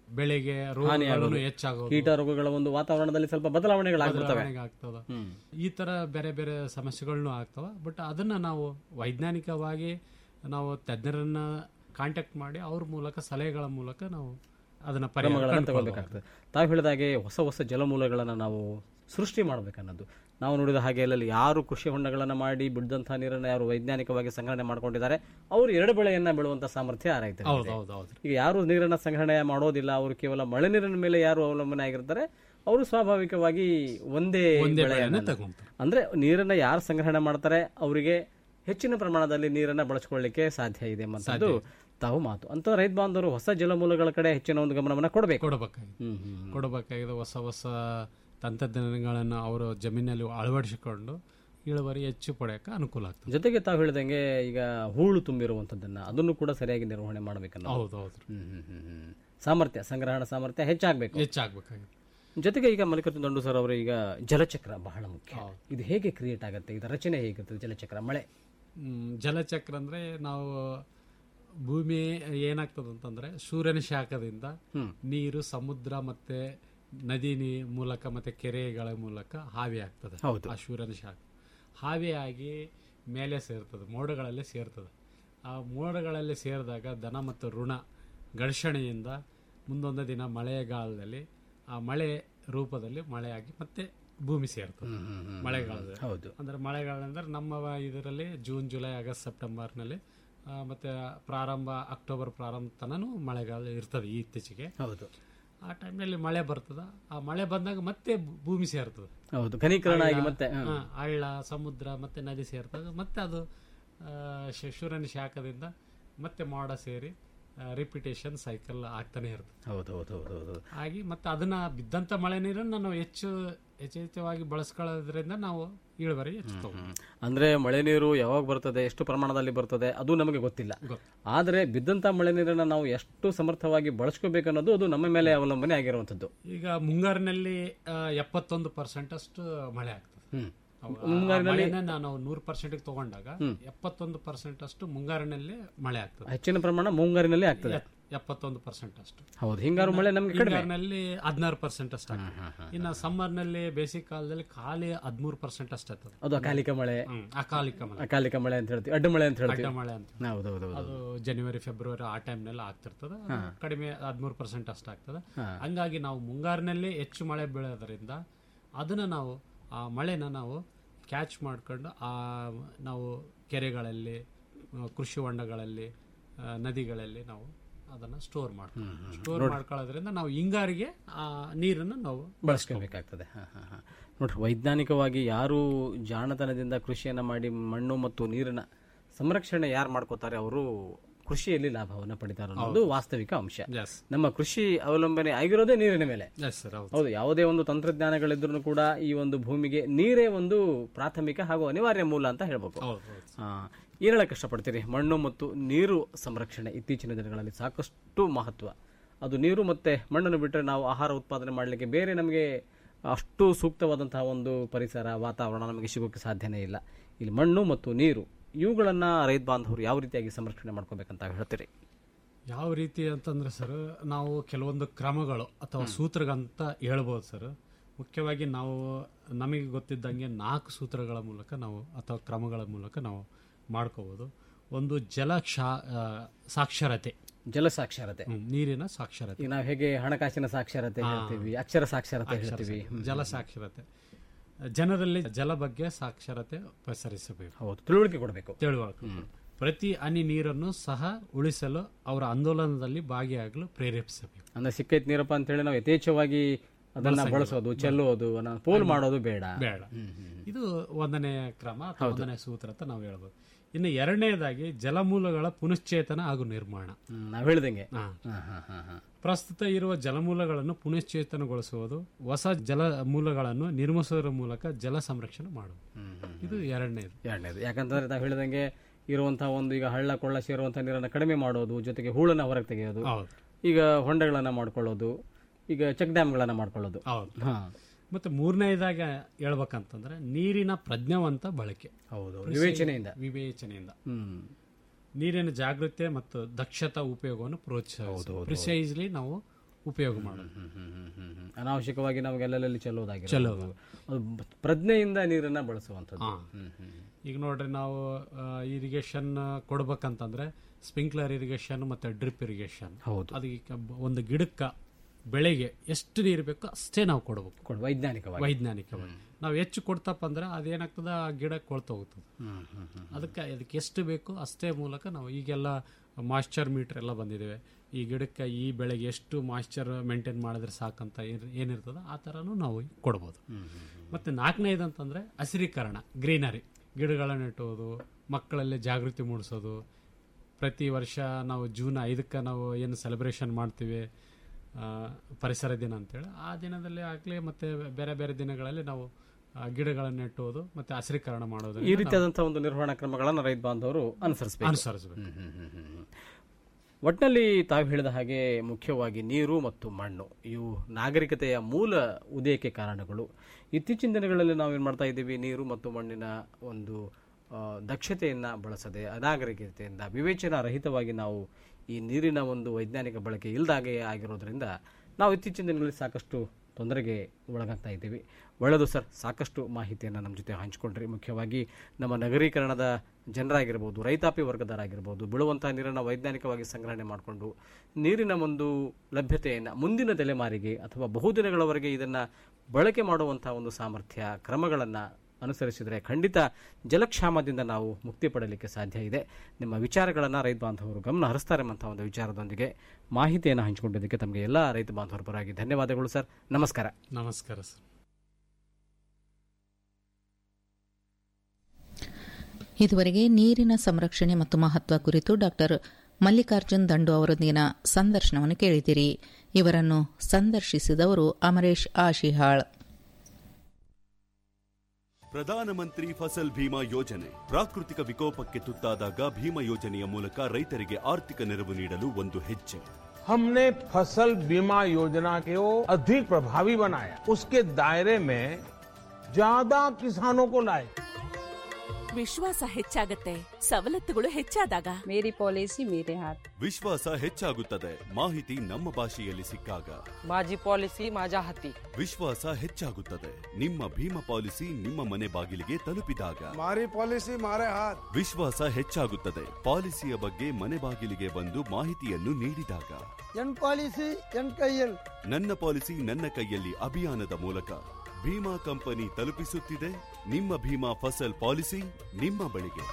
ಬೆಳೆಗೆ ಹಾನಿ ರೋಗಗಳು ಆಗೋದು. ಹೆಚ್ಚಾಗೋದು ಕೀಟ ರೋಗಗಳ ಒಂದು ವಾತಾವರಣದಲ್ಲಿ ಸ್ವಲ್ಪ ಬದಲಾವಣೆಗಳಾಗ್ಬಿಡ್ತವೆ ಬದಲಾವಣೆ ಆಗ್ತದ ಈ ತರ ಬೇರೆ ಬೇರೆ ಸಮಸ್ಯೆಗಳನ್ನು ಆಗ್ತವ ಬಟ್ ಅದನ್ನ ನಾವು ವೈಜ್ಞಾನಿಕವಾಗಿ ನಾವು ತಜ್ಞರನ್ನ ಕಾಂಟ್ಯಾಕ್ಟ್ ಮಾಡಿ ಅವ್ರ ಮೂಲಕ ಸಲಹೆಗಳ ಮೂಲಕ ನಾವು ಅದನ್ನ ಪರಿಹಾರ ಕ್ರಮಗಳನ್ನು ಕಂಡುಕೊಳ್ಬೋದು. ತಗೊಳ್ಬೇಕಾಗ್ತದೆ ತಾವು ಹೇಳಿದ ಹಾಗೆ ಹೊಸ ಹೊಸ ಜಲಮೂಲಗಳನ್ನು ನಾವು ಸೃಷ್ಟಿ ಮಾಡಬೇಕನ್ನೋದು ನಾವು ನೋಡಿದ ಹಾಗೆ ಎಲ್ಲಲ್ಲಿ ಯಾರು ಕೃಷಿ ಹೊಂಡಗಳನ್ನು ಮಾಡಿ ಬಿಡ್ದಂತಹ ನೀರನ್ನು ಯಾರು ವೈಜ್ಞಾನಿಕವಾಗಿ ಸಂಗ್ರಹಣೆ ಮಾಡ್ಕೊಂಡಿದ್ದಾರೆ ಅವರು ಎರಡು ಬೆಳೆಯನ್ನ ಬೆಳೆಯುವಂತ ಸಾಮರ್ಥ್ಯ ಆ ರೈತರಿಗೆ ಹೌದು ಇದೆ. ಹೌದು ಹೌದು ಈಗ ಯಾರು ನೀರನ್ನ ಸಂಗ್ರಹಣೆ ಮಾಡೋದಿಲ್ಲ ಅವರು ಕೇವಲ ಮಳೆ ನೀರಿನ ಮೇಲೆ ಯಾರು ಅವಲಂಬನೆ ಆಗಿರ್ತಾರೆ ಅವರು ಸ್ವಾಭಾವಿಕವಾಗಿ ಒಂದೇ ಒಂದೇ ಬೆಳೆಯನ್ನ ಬೆಳೆಯನ್ನ ತಗೊಂತಾರೆ. ಅಂದ್ರೆ ನೀರನ್ನ ಯಾರು ಸಂಗ್ರಹಣೆ ಮಾಡ್ತಾರೆ ಅವರಿಗೆ ಹೆಚ್ಚಿನ ಪ್ರಮಾಣದಲ್ಲಿ ನೀರನ್ನ ಬಳಸ್ಕೊಳ್ಳಿಕ್ಕೆ ಸಾಧ್ಯ ಇದೆ ಎಂಬಂತದ್ದು ತಾವು ಮಾತು ಅಂತ ರೈತ ಬಾಂಧವರು ಹೊಸ ಜಲಮೂಲಗಳ ಕಡೆ ಹೆಚ್ಚಿನ ಒಂದು ಗಮನವನ್ನ ಕೊಡಬೇಕು ಕೊಡಬೇಕಾಗಿದೆ ಹ್ಮ್ ಹ್ಮ್ ಕೊಡಬೇಕಾಗಿದೆ ಹೊಸ ಹೊಸ ತಂತ್ರಜ್ಞಾನಗಳನ್ನು ಅವರು ಜಮೀನಲ್ಲಿ ಅಳವಡಿಸಿಕೊಂಡು ಇಳುವರಿ ಹೆಚ್ಚು ಪಡೆಯಕ್ಕೆ ಅನುಕೂಲ ಆಗ್ತದೆ ಜೊತೆಗೆ ತಾವು ಹೇಳಿದಂಗೆ ಈಗ ಹೂಳು ತುಂಬಿರುವಂತದ್ದನ್ನ ಅದನ್ನು ಕೂಡ ಸರಿಯಾಗಿ ನಿರ್ವಹಣೆ ಮಾಡಬೇಕನ್ನ ಹೌದು ಹೌದು ಹ್ಮ್ ಹ್ಮ್ ಹ್ಮ್ ಹ್ಮ್. ಸಾಮರ್ಥ್ಯ ಸಂಗ್ರಹಣ ಸಾಮರ್ಥ್ಯ ಹೆಚ್ಚಾಗಬೇಕು ಹೆಚ್ಚಾಗಬೇಕಾಗಿದೆ ಜೊತೆಗೆ ಈಗ ಮಲ್ಲಿಕಾರ್ಜುನ ದಂಡು ಸರ್ ಅವರು ಈಗ ಜಲಚಕ್ರ ಬಹಳ ಮುಖ್ಯ ಇದು ಹೇಗೆ ಕ್ರಿಯೇಟ್ ಆಗುತ್ತೆ ಇದರ ರಚನೆ ಹೇಗಿರ್ತದೆ ಜಲಚಕ್ರ ಮಳೆ ಹ್ಮ್, ಜಲಚಕ್ರ ಅಂದ್ರೆ ನಾವು ಭೂಮಿ ಏನಾಗ್ತದೆ ಅಂತಂದ್ರೆ ಸೂರ್ಯನ ಶಾಖದಿಂದ ನೀರು ಸಮುದ್ರ ಮತ್ತೆ ನದಿ ನೀ ಮೂಲಕ ಮತ್ತೆ ಕೆರೆಗಳ ಮೂಲಕ ಹಾವಿ ಆಗ್ತದೆ ಹೌದು. ಆ ಸೂರ್ಯನ ಶಾಖ ಹಾವಿಯಾಗಿ ಮೇಲೆ ಸೇರ್ತದೆ ಮೋಡಗಳಲ್ಲಿ ಸೇರ್ತದೆ ಆ ಮೋಡಗಳಲ್ಲಿ ಸೇರಿದಾಗ ದನ ಮತ್ತು ಋಣ ಘರ್ಷಣೆಯಿಂದ ಮುಂದೊಂದು ದಿನ ಮಳೆಗಾಲದಲ್ಲಿ ಆ ಮಳೆ ರೂಪದಲ್ಲಿ ಮಳೆಯಾಗಿ ಮತ್ತೆ ಭೂಮಿ ಸೇರ್ತದೆ ಮಳೆಗಾಲದಲ್ಲಿ ಹೌದು ಅಂದ್ರೆ ಮಳೆಗಾಲ ಅಂದ್ರೆ ನಮ್ಮ ಇದರಲ್ಲಿ ಜೂನ್ ಜುಲೈ ಆಗಸ್ಟ್ ಸೆಪ್ಟೆಂಬರ್ನಲ್ಲಿ ಆ, ಮತ್ತೆ ಪ್ರಾರಂಭ ಅಕ್ಟೋಬರ್ ಪ್ರಾರಂಭ ತನೂ ಮಳೆಗಾಲ ಇರ್ತದೆ ಈ ಇತ್ತೀಚೆಗೆ ಹೌದು ಆ ಟೈಮ್ನಲ್ಲಿ ಮಳೆ ಬರ್ತದ ಆ ಮಳೆ ಬಂದಾಗ ಮತ್ತೆ ಭೂ- ಭೂಮಿ ಸೇರ್ತದೆ ಹೌದು ಘನೀಕರಣ ಆಗಿ ಹಳ್ಳ, ಮತ್ತೆ ಹ. ಹಾ, ಹಳ್ಳ ಸಮುದ್ರ ಮತ್ತೆ ನದಿ ಸೇರ್ತದೆ ಮತ್ತೆ ಅದು ಆ, ಶ- ಸೂರ್ಯನ ಶಾಖದಿಂದ ಮತ್ತೆ ಮೋಡ ಸೇರಿ ರಿಪಿಟೇಷನ್ ಸೈಕಲ್ ಆಗ್ತಾನೆ ಇರ್ತದೆ ಹೌದು ಹೌದು ಹೌದು ಹೌದು ಆಗಿ ಮತ್ತೆ ಅದನ್ನ ಬಿದ್ದಂತ ಮಳೆ ನೀರನ್ನು ನಾವು ಹೆಚ್ಚು ಯಥೇಚ್ಛವಾಗಿ ಬಳಸ್ಕೊಳ್ಳೋದ್ರಿಂದ ನಾವು ಇಳುವರಿ ಹೆಚ್ಚು ತಗೊಂಡು ಅಂದ್ರೆ ಮಳೆ ನೀರು ಯಾವಾಗ ಬರ್ತದೆ ಎಷ್ಟು ಪ್ರಮಾಣದಲ್ಲಿ ಬರ್ತದೆ ಅದು ನಮಗೆ ಗೊತ್ತಿಲ್ಲ ಆದ್ರೆ ಬಿದ್ದಂತ ಮಳೆ ನೀರನ್ನ ನಾವು ಎಷ್ಟು ಸಮರ್ಥವಾಗಿ ಬಳಸ್ಕೋಬೇಕು ಅನ್ನೋದು ಅದು ನಮ್ಮ ಮೇಲೆ ಅವಲಂಬನೆ ಆಗಿರುವಂತದ್ದು ಈಗ ಮುಂಗಾರಿನಲ್ಲಿ ಆ, ಎಪ್ಪತ್ತೊಂದು ಪರ್ಸೆಂಟ್ ಅಷ್ಟು ಮಳೆ ಆಗ್ತದೆ ಹ್ಮ್. ಅವು- ಆ ಮುಂಗಾರಿನಲ್ಲಿ- ಮಳೆನ ನಾವು ನೂರು ಪರ್ಸೆಂಟ್ ತಗೊಂಡಾಗ ಎಪ್ಪತ್ತೊಂದು ಪರ್ಸೆಂಟ್ ಅಷ್ಟು ಮುಂಗಾರಿನಲ್ಲಿ ಮಳೆ ಆಗ್ತದೆ ಹೆಚ್ಚಿನ ಪ್ರಮಾಣ ಮುಂಗಾರಿನಲ್ಲಿ ಆಗ್ತದೆ ಎಪ್- ಎಪ್ಪತ್ತೊಂದು ಪರ್ಸೆಂಟ್ ಅಷ್ಟು ಹೌದು ಹಿಂಗಾರು ಮಳೆ ನಮ್ಗೆ ಕಡಿಮೆ ಹಿಂಗಾರಿನಲ್ಲಿ ಹದಿನಾರು ಪರ್ಸೆಂಟ್ ಅಷ್ಟು ಆಗ್ತದೆ ಇನ್ನು ಸಮ್ಮರ್ ನಲ್ಲಿ ಬೇಸಿಕ್ ಕಾಲದಲ್ಲಿ ಖಾಲಿ ಹದಿಮೂರು ಪರ್ಸೆಂಟ್ ಅಷ್ಟು ಆಗ್ತದೆ ಅದು ಅಕಾಲಿಕ ಮಳೆ ಹ್ಮ್, ಅಕಾಲಿಕ ಮಳೆ ಅಕಾಲಿಕ ಮಳೆ ಅಂತ ಹೇಳ್ತೀವಿ ಅಡ್ಡ ಮಳೆ ಅಂತ ಹೇಳ್ತೀವಿ ಅಡ್ಡ ಮಳೆ ಅಂತ ಹೌದು ಹೌದು ಹೌದು ಅದು ಜನವರಿ ಫೆಬ್ರವರಿ ಆ ಟೈಮ್ನೆಲ್ಲ ಆಗ್ತಿರ್ತದೆ ಅದು ಕಡಿಮೆ ಹದಿಮೂರು ಪರ್ಸೆಂಟ್ ಅಷ್ಟು ಆಗ್ತದೆ ಹಾ. ಹಂಗಾಗಿ ನಾವು ಮುಂಗಾರಿನಲ್ಲಿ ಹೆಚ್ಚು ಮಳೆ ಬೀಳೋದ್ರಿಂದ ಅದನ್ನ ನಾವು ಆ ಮಳೆನ ನಾವು ಕ್ಯಾಚ್ ಮಾಡ್ಕೊಂಡು ಆ ನಾವು ಕೆರೆಗಳಲ್ಲಿ ಆ, ಕೃಷಿ ಹೊಂಡಗಳಲ್ಲಿ ಆ, ನದಿಗಳಲ್ಲಿ ನಾವು ಅದನ್ನ ಸ್ಟೋರ್ ಮಾಡ್ತೀವಿ ಸ್ಟೋರ್ ಮಾಡ್ಕೊಳ್ಳೋದ್ರಿಂದ ನಾವು ಹಿಂಗಾರಿಗೆ ಆ ನೀರನ್ನು ನಾವು ಬಳಸ್ಕೋಬೇಕಾಗ್ತದೆ ಹಾ, ಹಾ, ಹಾ. ನೋಡ್ರಿ ವೈಜ್ಞಾನಿಕವಾಗಿ ಯಾರು ಜಾಣತನದಿಂದ ಕೃಷಿಯನ್ನ ಮಾಡಿ ಮಣ್ಣು ಮತ್ತು ನೀರಿನ ಸಂರಕ್ಷಣೆ ಯಾರು ಮಾಡ್ಕೋತಾರೆ ಅವರು ಕೃಷಿಯಲ್ಲಿ ಲಾಭವನ್ನು ಪಡಿತಾರೆ ಅನ್ನೋದು ವಾಸ್ತವಿಕ ಅಂಶ Yes. ನಮ್ಮ ಕೃಷಿ ಅವಲಂಬನೆ ಆಗಿರೋದೇ ನೀರಿನ ಮೇಲೆ ಎಸ್ ಸರ್ ಹೌದು ಹೌದು ಯಾವುದೇ ಒಂದು ತಂತ್ರಜ್ಞಾನಗಳಿದ್ರೂ ಕೂಡ ಈ ಒಂದು ಭೂಮಿಗೆ ನೀರೇ ಒಂದು ಪ್ರಾಥಮಿಕ ಹಾಗೂ ಅನಿವಾರ್ಯ ಮೂಲ ಅಂತ ಹೇಳ್ಬೇಕು ಹೌದು ಹೌದು ಆ, ಏನ್ ಹೇಳಕ್ ಕಷ್ಟಪಡ್ತೀರಿ ಮಣ್ಣು ಮತ್ತು ನೀರು ಸಂರಕ್ಷಣೆ ಇತ್ತೀಚಿನ ದಿನಗಳಲ್ಲಿ ಸಾಕಷ್ಟು ಮಹತ್ವ ಅದು ನೀರು ಮತ್ತೆ ಮಣ್ಣನ್ನು ಬಿಟ್ಟರೆ ನಾವು ಆಹಾರ ಉತ್ಪಾದನೆ ಮಾಡಲಿಕ್ಕೆ ಬೇರೆ ನಮಗೆ ಅಷ್ಟು ಸೂಕ್ತವಾದಂತಹ ಒಂದು ಪರಿಸರ ವಾತಾವರಣ ನಮಗೆ ಸಿಗೋಕ್ಕೆ ಸಾಧ್ಯನೇ ಇಲ್ಲ ಇಲ್ಲಿ ಮಣ್ಣು ಮತ್ತು ನೀರು ಇವುಗಳನ್ನ ರೈತ ಬಾಂಧವರು ಯಾವ ರೀತಿಯಾಗಿ ಸಂರಕ್ಷಣೆ ಮಾಡ್ಕೋಬೇಕಂತ ಹೇಳ್ತೀರಿ ಯಾವ ರೀತಿ ಅಂತಂದ್ರೆ ಸರ್ ನಾವು ಕೆಲವೊಂದು ಕ್ರಮಗಳು ಅಥವಾ ಸೂತ್ರಗಂತ ಹೇಳ್ಬೋದು ಸರ್ ಮುಖ್ಯವಾಗಿ ನಾವು ನಮಗೆ ಗೊತ್ತಿದ್ದಂಗೆ ನಾಲ್ಕು ಸೂತ್ರಗಳ ಮೂಲಕ ನಾವು ಅಥವಾ ಕ್ರಮಗಳ ಮೂಲಕ ನಾವು ಮಾಡ್ಕೋಬಹುದು ಒಂದು ಜಲ ಕ್ಷಾ- ಆ, ಸಾಕ್ಷರತೆ ಜಲ ಸಾಕ್ಷರತೆ ಹ್ಮ್, ನೀರಿನ ಸಾಕ್ಷರತೆ ಈಗ ನಾವು ಹೇಗೆ ಹಣಕಾಸಿನ ಸಾಕ್ಷರತೆ ಹೇಳ್ತೀವಿ ಅಕ್ಷರ ಸಾಕ್ಷರತೆ ಹೇಳ್ತೀವಿ ಜಲ ಸಾಕ್ಷರತೆ ಜನರಲ್ಲಿ ಜಲ ಬಗ್ಗೆ ಸಾಕ್ಷರತೆ ಪಸರಿಸಬೇಕು ಹೌದು ತಿಳುವಳಿಕೆ ಕೊಡಬೇಕು ತಿಳುವಳಿಕೆ ಪ್ರತಿ ಹನಿ ನೀರನ್ನು ಸಹ ಉಳಿಸಲು ಅವರ ಆಂದೋಲನದಲ್ಲಿ ಭಾಗಿಯಾಗಲು ಪ್ರೇರೇಪಿಸಬೇಕು ಅಂದ್ರೆ ಸಿಕ್ಕೈತ್ ನೀರಪ್ಪ ಅಂತ ಹೇಳಿ ನಾವು ಯಥೇಚ್ಛವಾಗಿ ಅದನ್ನ ಬಳಸೋದು ಚೆಲ್ಲೋದು ಅದನ್ನ ಪೋಲ್ ಮಾಡೋದು ಬೇಡ ಬೇಡ ಇದು ಒಂದನೇ ಕ್ರಮ ಅಥವಾ ಒಂದನೇ ಸೂತ್ರ ಅಂತ ನಾವು ಹೇಳ್ಬೋದು ಇನ್ನು ಎರಡನೇದಾಗಿ ಜಲಮೂಲಗಳ ಪುನಶ್ಚೇತನ ಹಾಗೂ ನಿರ್ಮಾಣ ಹ್ಮ್, ನಾವ್ ಹೇಳ್ದಂಗೆ ಹಾ. ಹಾ, ಹಾ, ಹಾ, ಹಾ. ಪ್ರಸ್ತುತ ಇರುವ ಜಲಮೂಲಗಳನ್ನು ಪುನಶ್ಚೇತನಗೊಳಿಸುವುದು ಹೊಸ ಜಲ ಮೂಲಗಳನ್ನು ನಿರ್ಮಿಸುವುದರ ಮೂಲಕ ಜಲ ಸಂರಕ್ಷಣೆ ಮಾಡುವುದು ಇದು ಎರಡನೇದು ಎರಡನೇದು ಯಾಕಂತಂದ್ರೆ ತಾವು ಹೇಳಿದಂಗೆ ಇರುವಂತಹ ಒಂದು ಈಗ ಹಳ್ಳ ಕೊಳ್ಳ ಸೇರುವಂತಹ ನೀರನ್ನ ಕಡಿಮೆ ಮಾಡೋದು ಜೊತೆಗೆ ಹೂಳನ್ನ ಹೊರಗೆ ತೆಗೆಯೋದು ಹೌದು ಈಗ ಹೊಂಡಗಳನ್ನ ಮಾಡ್ಕೊಳ್ಳೋದು ಈಗ ಚೆಕ್ ಡ್ಯಾಮ್ಗಳನ್ನ ಮಾಡ್ಕೊಳ್ಳೋದು ಹೌದು ಹಾ ಮತ್ತೆ ಮೂರನೇದಾಗಿ ಹೇಳ್ಬೇಕಂತಂದ್ರೆ ನೀರಿನ ಪ್ರಜ್ಞಾವಂತ ಬಳಕೆ ಹೌದು ವಿವೇಚನೆಯಿಂದ ವಿವೇಚನೆಯಿಂದ ಹ್ಮ್ ನೀರಿನ ಜಾಗೃತೆ ಮತ್ತು ದಕ್ಷತಾ ಉಪಯೋಗವನ್ನು ಪ್ರೋತ್ಸಾಹಿಸೋದು ಪ್ರಿಸೈಸ್ಲಿ ನಾವು ಉಪಯೋಗ ಮಾಡೋದು ಅನಾವಶ್ಯಕವಾಗಿ ನಾವು ಎಲ್ಲೆಲ್ಲಿ ಚೆಲ್ಲೋದಾಗಿ ಚೆಲ್ಲೋದು. ಪ್ರಜ್ಞೆಯಿಂದ ನೀರನ್ನ ಬಳಸುವಂಥದ್ದು ಹಾ. ಈಗ ನೋಡ್ರಿ ನಾವು ಇರಿಗೇಷನ್ ಕೊಡ್ಬೇಕಂತಂದ್ರೆ ಸ್ಪ್ರಿಂಕ್ಲರ್ ಇರಿಗೇಷನ್ ಮತ್ತೆ ಡ್ರಿಪ್ ಇರಿಗೇಷನ್ ಹೌದು. ಅದಕ್ಕೆ ಒಂದು ಗಿಡಕ್ಕ ಬೆಳೆಗೆ ಎಷ್ಟು ನೀರು ಬೇಕೋ ಅಷ್ಟೇ ನಾವು ಕೊಡ್ಬೇಕು ಕೊಡ್ ವೈಜ್ಞಾನಿಕವಾಗಿ ವೈಜ್ಞಾನಿಕವಾಗಿ ನಾವು ಹೆಚ್ಚು ಕೊಡ್ತಪ್ಪ ಅಂದ್ರೆ ಅದೇನಾಗ್ತದ ಆ ಗಿಡ ಕೊಳ್ತ ಹೋಗ್ತದೆ ಅದಕ್ಕೆ ಅದಕ್ಕೆ ಎಷ್ಟು ಬೇಕು ಅಷ್ಟೇ ಮೂಲಕ ನಾವು ಈಗೆಲ್ಲ ಮಾಯ್ಶ್ಚರ್ ಮೀಟರ್ ಎಲ್ಲ ಬಂದಿದ್ದೇವೆ ಈ ಗಿಡಕ್ಕೆ ಈ ಬೆಳೆಗೆ ಎಷ್ಟು ಮಾಯ್ಶ್ಚರ್ ಮೇಂಟೈನ್ ಮಾಡಿದ್ರೆ ಸಾಕಂತ ಏನ್- ಏನಿರ್ತದ ಆ ಥರನೂ ನಾವು ಕೊಡ್ಬೋದು ಮತ್ತು ನಾಲ್ಕನೇದು ಅಂತಂದರೆ ಹಸಿರೀಕರಣ ಗ್ರೀನರಿ ಗಿಡಗಳನ್ನ ನೆಟ್ಟೋದು ಮಕ್ಕಳಲ್ಲಿ ಜಾಗೃತಿ ಮೂಡಿಸೋದು ಪ್ರತಿ ವರ್ಷ ನಾವು ಜೂನ್ ಐದಕ್ಕೆ ನಾವು ಏನು ಸೆಲೆಬ್ರೇಷನ್ ಮಾಡ್ತೀವಿ ಆ, ಪರಿಸರ ದಿನ ಅಂತೇಳಿ ಆ ದಿನದಲ್ಲಿ ಆಗಲಿ ಮತ್ತು ಬೇರೆ ಬೇರೆ ದಿನಗಳಲ್ಲಿ ನಾವು ಆ, ಗಿಡಗಳನ್ನು ನೆಟ್ಟೋದು ಮತ್ತು ಹಸಿರೀಕರಣ ಮಾಡೋದು ಈ ರೀತಿಯಾದಂತಹ ಒಂದು ನಿರ್ವಹಣಾ ಕ್ರಮಗಳನ್ನು ರೈತ ಬಾಂಧವರು ಅನುಸರಿಸಬೇಕು ಅನುಸರಿಸಬೇಕು ಒಟ್ಟಿನಲ್ಲಿ ತಾವು ಹೇಳಿದ ಹಾಗೆ ಮುಖ್ಯವಾಗಿ ನೀರು ಮತ್ತು ಮಣ್ಣು ಇವು ನಾಗರಿಕತೆಯ ಮೂಲ ಉದಯಕ್ಕೆ ಕಾರಣಗಳು ಇತ್ತೀಚಿನ ದಿನಗಳಲ್ಲಿ ನಾವು ಏನು ಮಾಡ್ತಾ ಇದ್ದೀವಿ ನೀರು ಮತ್ತು ಮಣ್ಣಿನ ಒಂದು ಆ, ದಕ್ಷತೆಯನ್ನು ಬಳಸದೆ ಅನಾಗರಿಕತೆಯಿಂದ ವಿವೇಚನಾ ರಹಿತವಾಗಿ ನಾವು ಈ ನೀರಿನ ಒಂದು ವೈಜ್ಞಾನಿಕ ಬಳಕೆ ಇಲ್ಲದಾಗೆ ಆಗಿರೋದ್ರಿಂದ ನಾವು ಇತ್ತೀಚಿನ ದಿನಗಳಲ್ಲಿ ಸಾಕಷ್ಟು ತೊಂದರೆಗೆ ಒಳಗಾಗ್ತಾ ಇದ್ದೀವಿ ಒಳ್ಳೆಯದು ಸರ್ ಸಾಕಷ್ಟು ಮಾಹಿತಿಯನ್ನು ನಮ್ಮ ಜೊತೆ ಹಂಚಿಕೊಂಡ್ರಿ ಮುಖ್ಯವಾಗಿ ನಮ್ಮ ನಗರೀಕರಣದ ಜನರಾಗಿರ್ಬೋದು ರೈತಾಪಿ ವರ್ಗದವರಾಗಿರ್ಬೋದು ಬೀಳುವಂತಹ ನೀರನ್ನು ವೈಜ್ಞಾನಿಕವಾಗಿ ಸಂಗ್ರಹಣೆ ಮಾಡಿಕೊಂಡು ನೀರಿನ ಒಂದು ಲಭ್ಯತೆಯನ್ನು ಮುಂದಿನ ತಲೆಮಾರಿಗೆ ಅಥವಾ ಬಹುದಿನಗಳವರೆಗೆ ಇದನ್ನು ಬಳಕೆ ಮಾಡುವಂತಹ ಒಂದು ಸಾಮರ್ಥ್ಯ ಕ್ರಮಗಳನ್ನು ಅನುಸರಿಸಿದರೆ ಖಂಡಿತ ಜಲಕ್ಷಾಮದಿಂದ ನಾವು ಮುಕ್ತಿ ಪಡಲಿಕ್ಕೆ ಸಾಧ್ಯ ಇದೆ ನಿಮ್ಮ ವಿಚಾರಗಳನ್ನು ರೈತ ಬಾಂಧವರು ಗಮನ ಹರಿಸ್ತಾರೆ ಎಂಬಂಥ ಒಂದು ವಿಚಾರದೊಂದಿಗೆ ಮಾಹಿತಿಯನ್ನು ಹಂಚಿಕೊಂಡಿದ್ದಕ್ಕೆ ತಮಗೆ ಎಲ್ಲ ರೈತ ಬಾಂಧವರ ಪರವಾಗಿ ಧನ್ಯವಾದಗಳು ಸರ್ ನಮಸ್ಕಾರ ನಮಸ್ಕಾರ ಸರ್ ಇದುವರೆಗೆ ನೀರಿನ ಸಂರಕ್ಷಣೆ ಮತ್ತು ಮಹತ್ವ ಕುರಿತು ಡಾಕ್ಟರ್ ಮಲ್ಲಿಕಾರ್ಜುನ್ ದಂಡು ಅವರೊಂದಿಗಿನ ಸಂದರ್ಶನವನ್ನು ಕೇಳಿದಿರಿ ಇವರನ್ನು ಸಂದರ್ಶಿಸಿದವರು ಅಮರೇಶ್ ಆಶಿಹಾಳ್ ಪ್ರಧಾನಮಂತ್ರಿ ಫಸಲ್ ಭೀಮಾ ಯೋಜನೆ ಪ್ರಾಕೃತಿಕ ವಿಕೋಪಕ್ಕೆ ತುತ್ತಾದಾಗ ಭೀಮಾ ಯೋಜನೆಯ ಮೂಲಕ ರೈತರಿಗೆ ಆರ್ಥಿಕ ನೆರವು ನೀಡಲು ಒಂದು ಹೆಜ್ಜೆ हमने फसल बीमा योजना को अधिक प्रभावी बनाया उसके दायरे में ज्यादा किसानों को लाए ವಿಶ್ವಾಸ ಹೆಚ್ಚಾಗತ್ತೆ ಸವಲತ್ತುಗಳು ಹೆಚ್ಚಾದಾಗ ಮೇರಿ ಪಾಲಿಸಿ ಮೇರೆ ಹಾತ್ ವಿಶ್ವಾಸ ಹೆಚ್ಚಾಗುತ್ತದೆ ಮಾಹಿತಿ ನಮ್ಮ ಭಾಷೆಯಲ್ಲಿ ಸಿಕ್ಕಾಗ माझी पॉलिसी माझ्या हाती ವಿಶ್ವಾಸ ಹೆಚ್ಚಾಗುತ್ತದೆ ನಿಮ್ಮ ಭೀಮಾ ಪಾಲಿಸಿ ನಿಮ್ಮ ಮನೆ ಬಾಗಿಲಿಗೆ ತಲುಪಿದಾಗ મારી પોલિસી મારે હાથ ವಿಶ್ವಾಸ ಹೆಚ್ಚಾಗುತ್ತದೆ ಪಾಲಿಸಿಯ ಬಗ್ಗೆ ಮನೆ ಬಾಗಿಲಿಗೆ ಬಂದು ಮಾಹಿತಿಯನ್ನು ನೀಡಿದಾಗ ಎನ್ ಪಾಲಿಸಿ ಎನ್ ಕೈಯಲ್ ನನ್ನ ಪಾಲಿಸಿ ನನ್ನ ಕೈಯಲ್ಲಿ ಅಭಿಯಾನದ ಮೂಲಕ ಭೀಮಾ ಕಂಪನಿ ತಲುಪಿಸುತ್ತಿದೆ ನಿಮ್ಮ ಭೀಮಾ ಫಸಲ್ ಪಾಲಿಸಿ ನಿಮ್ಮ ಬಳಿಗೆ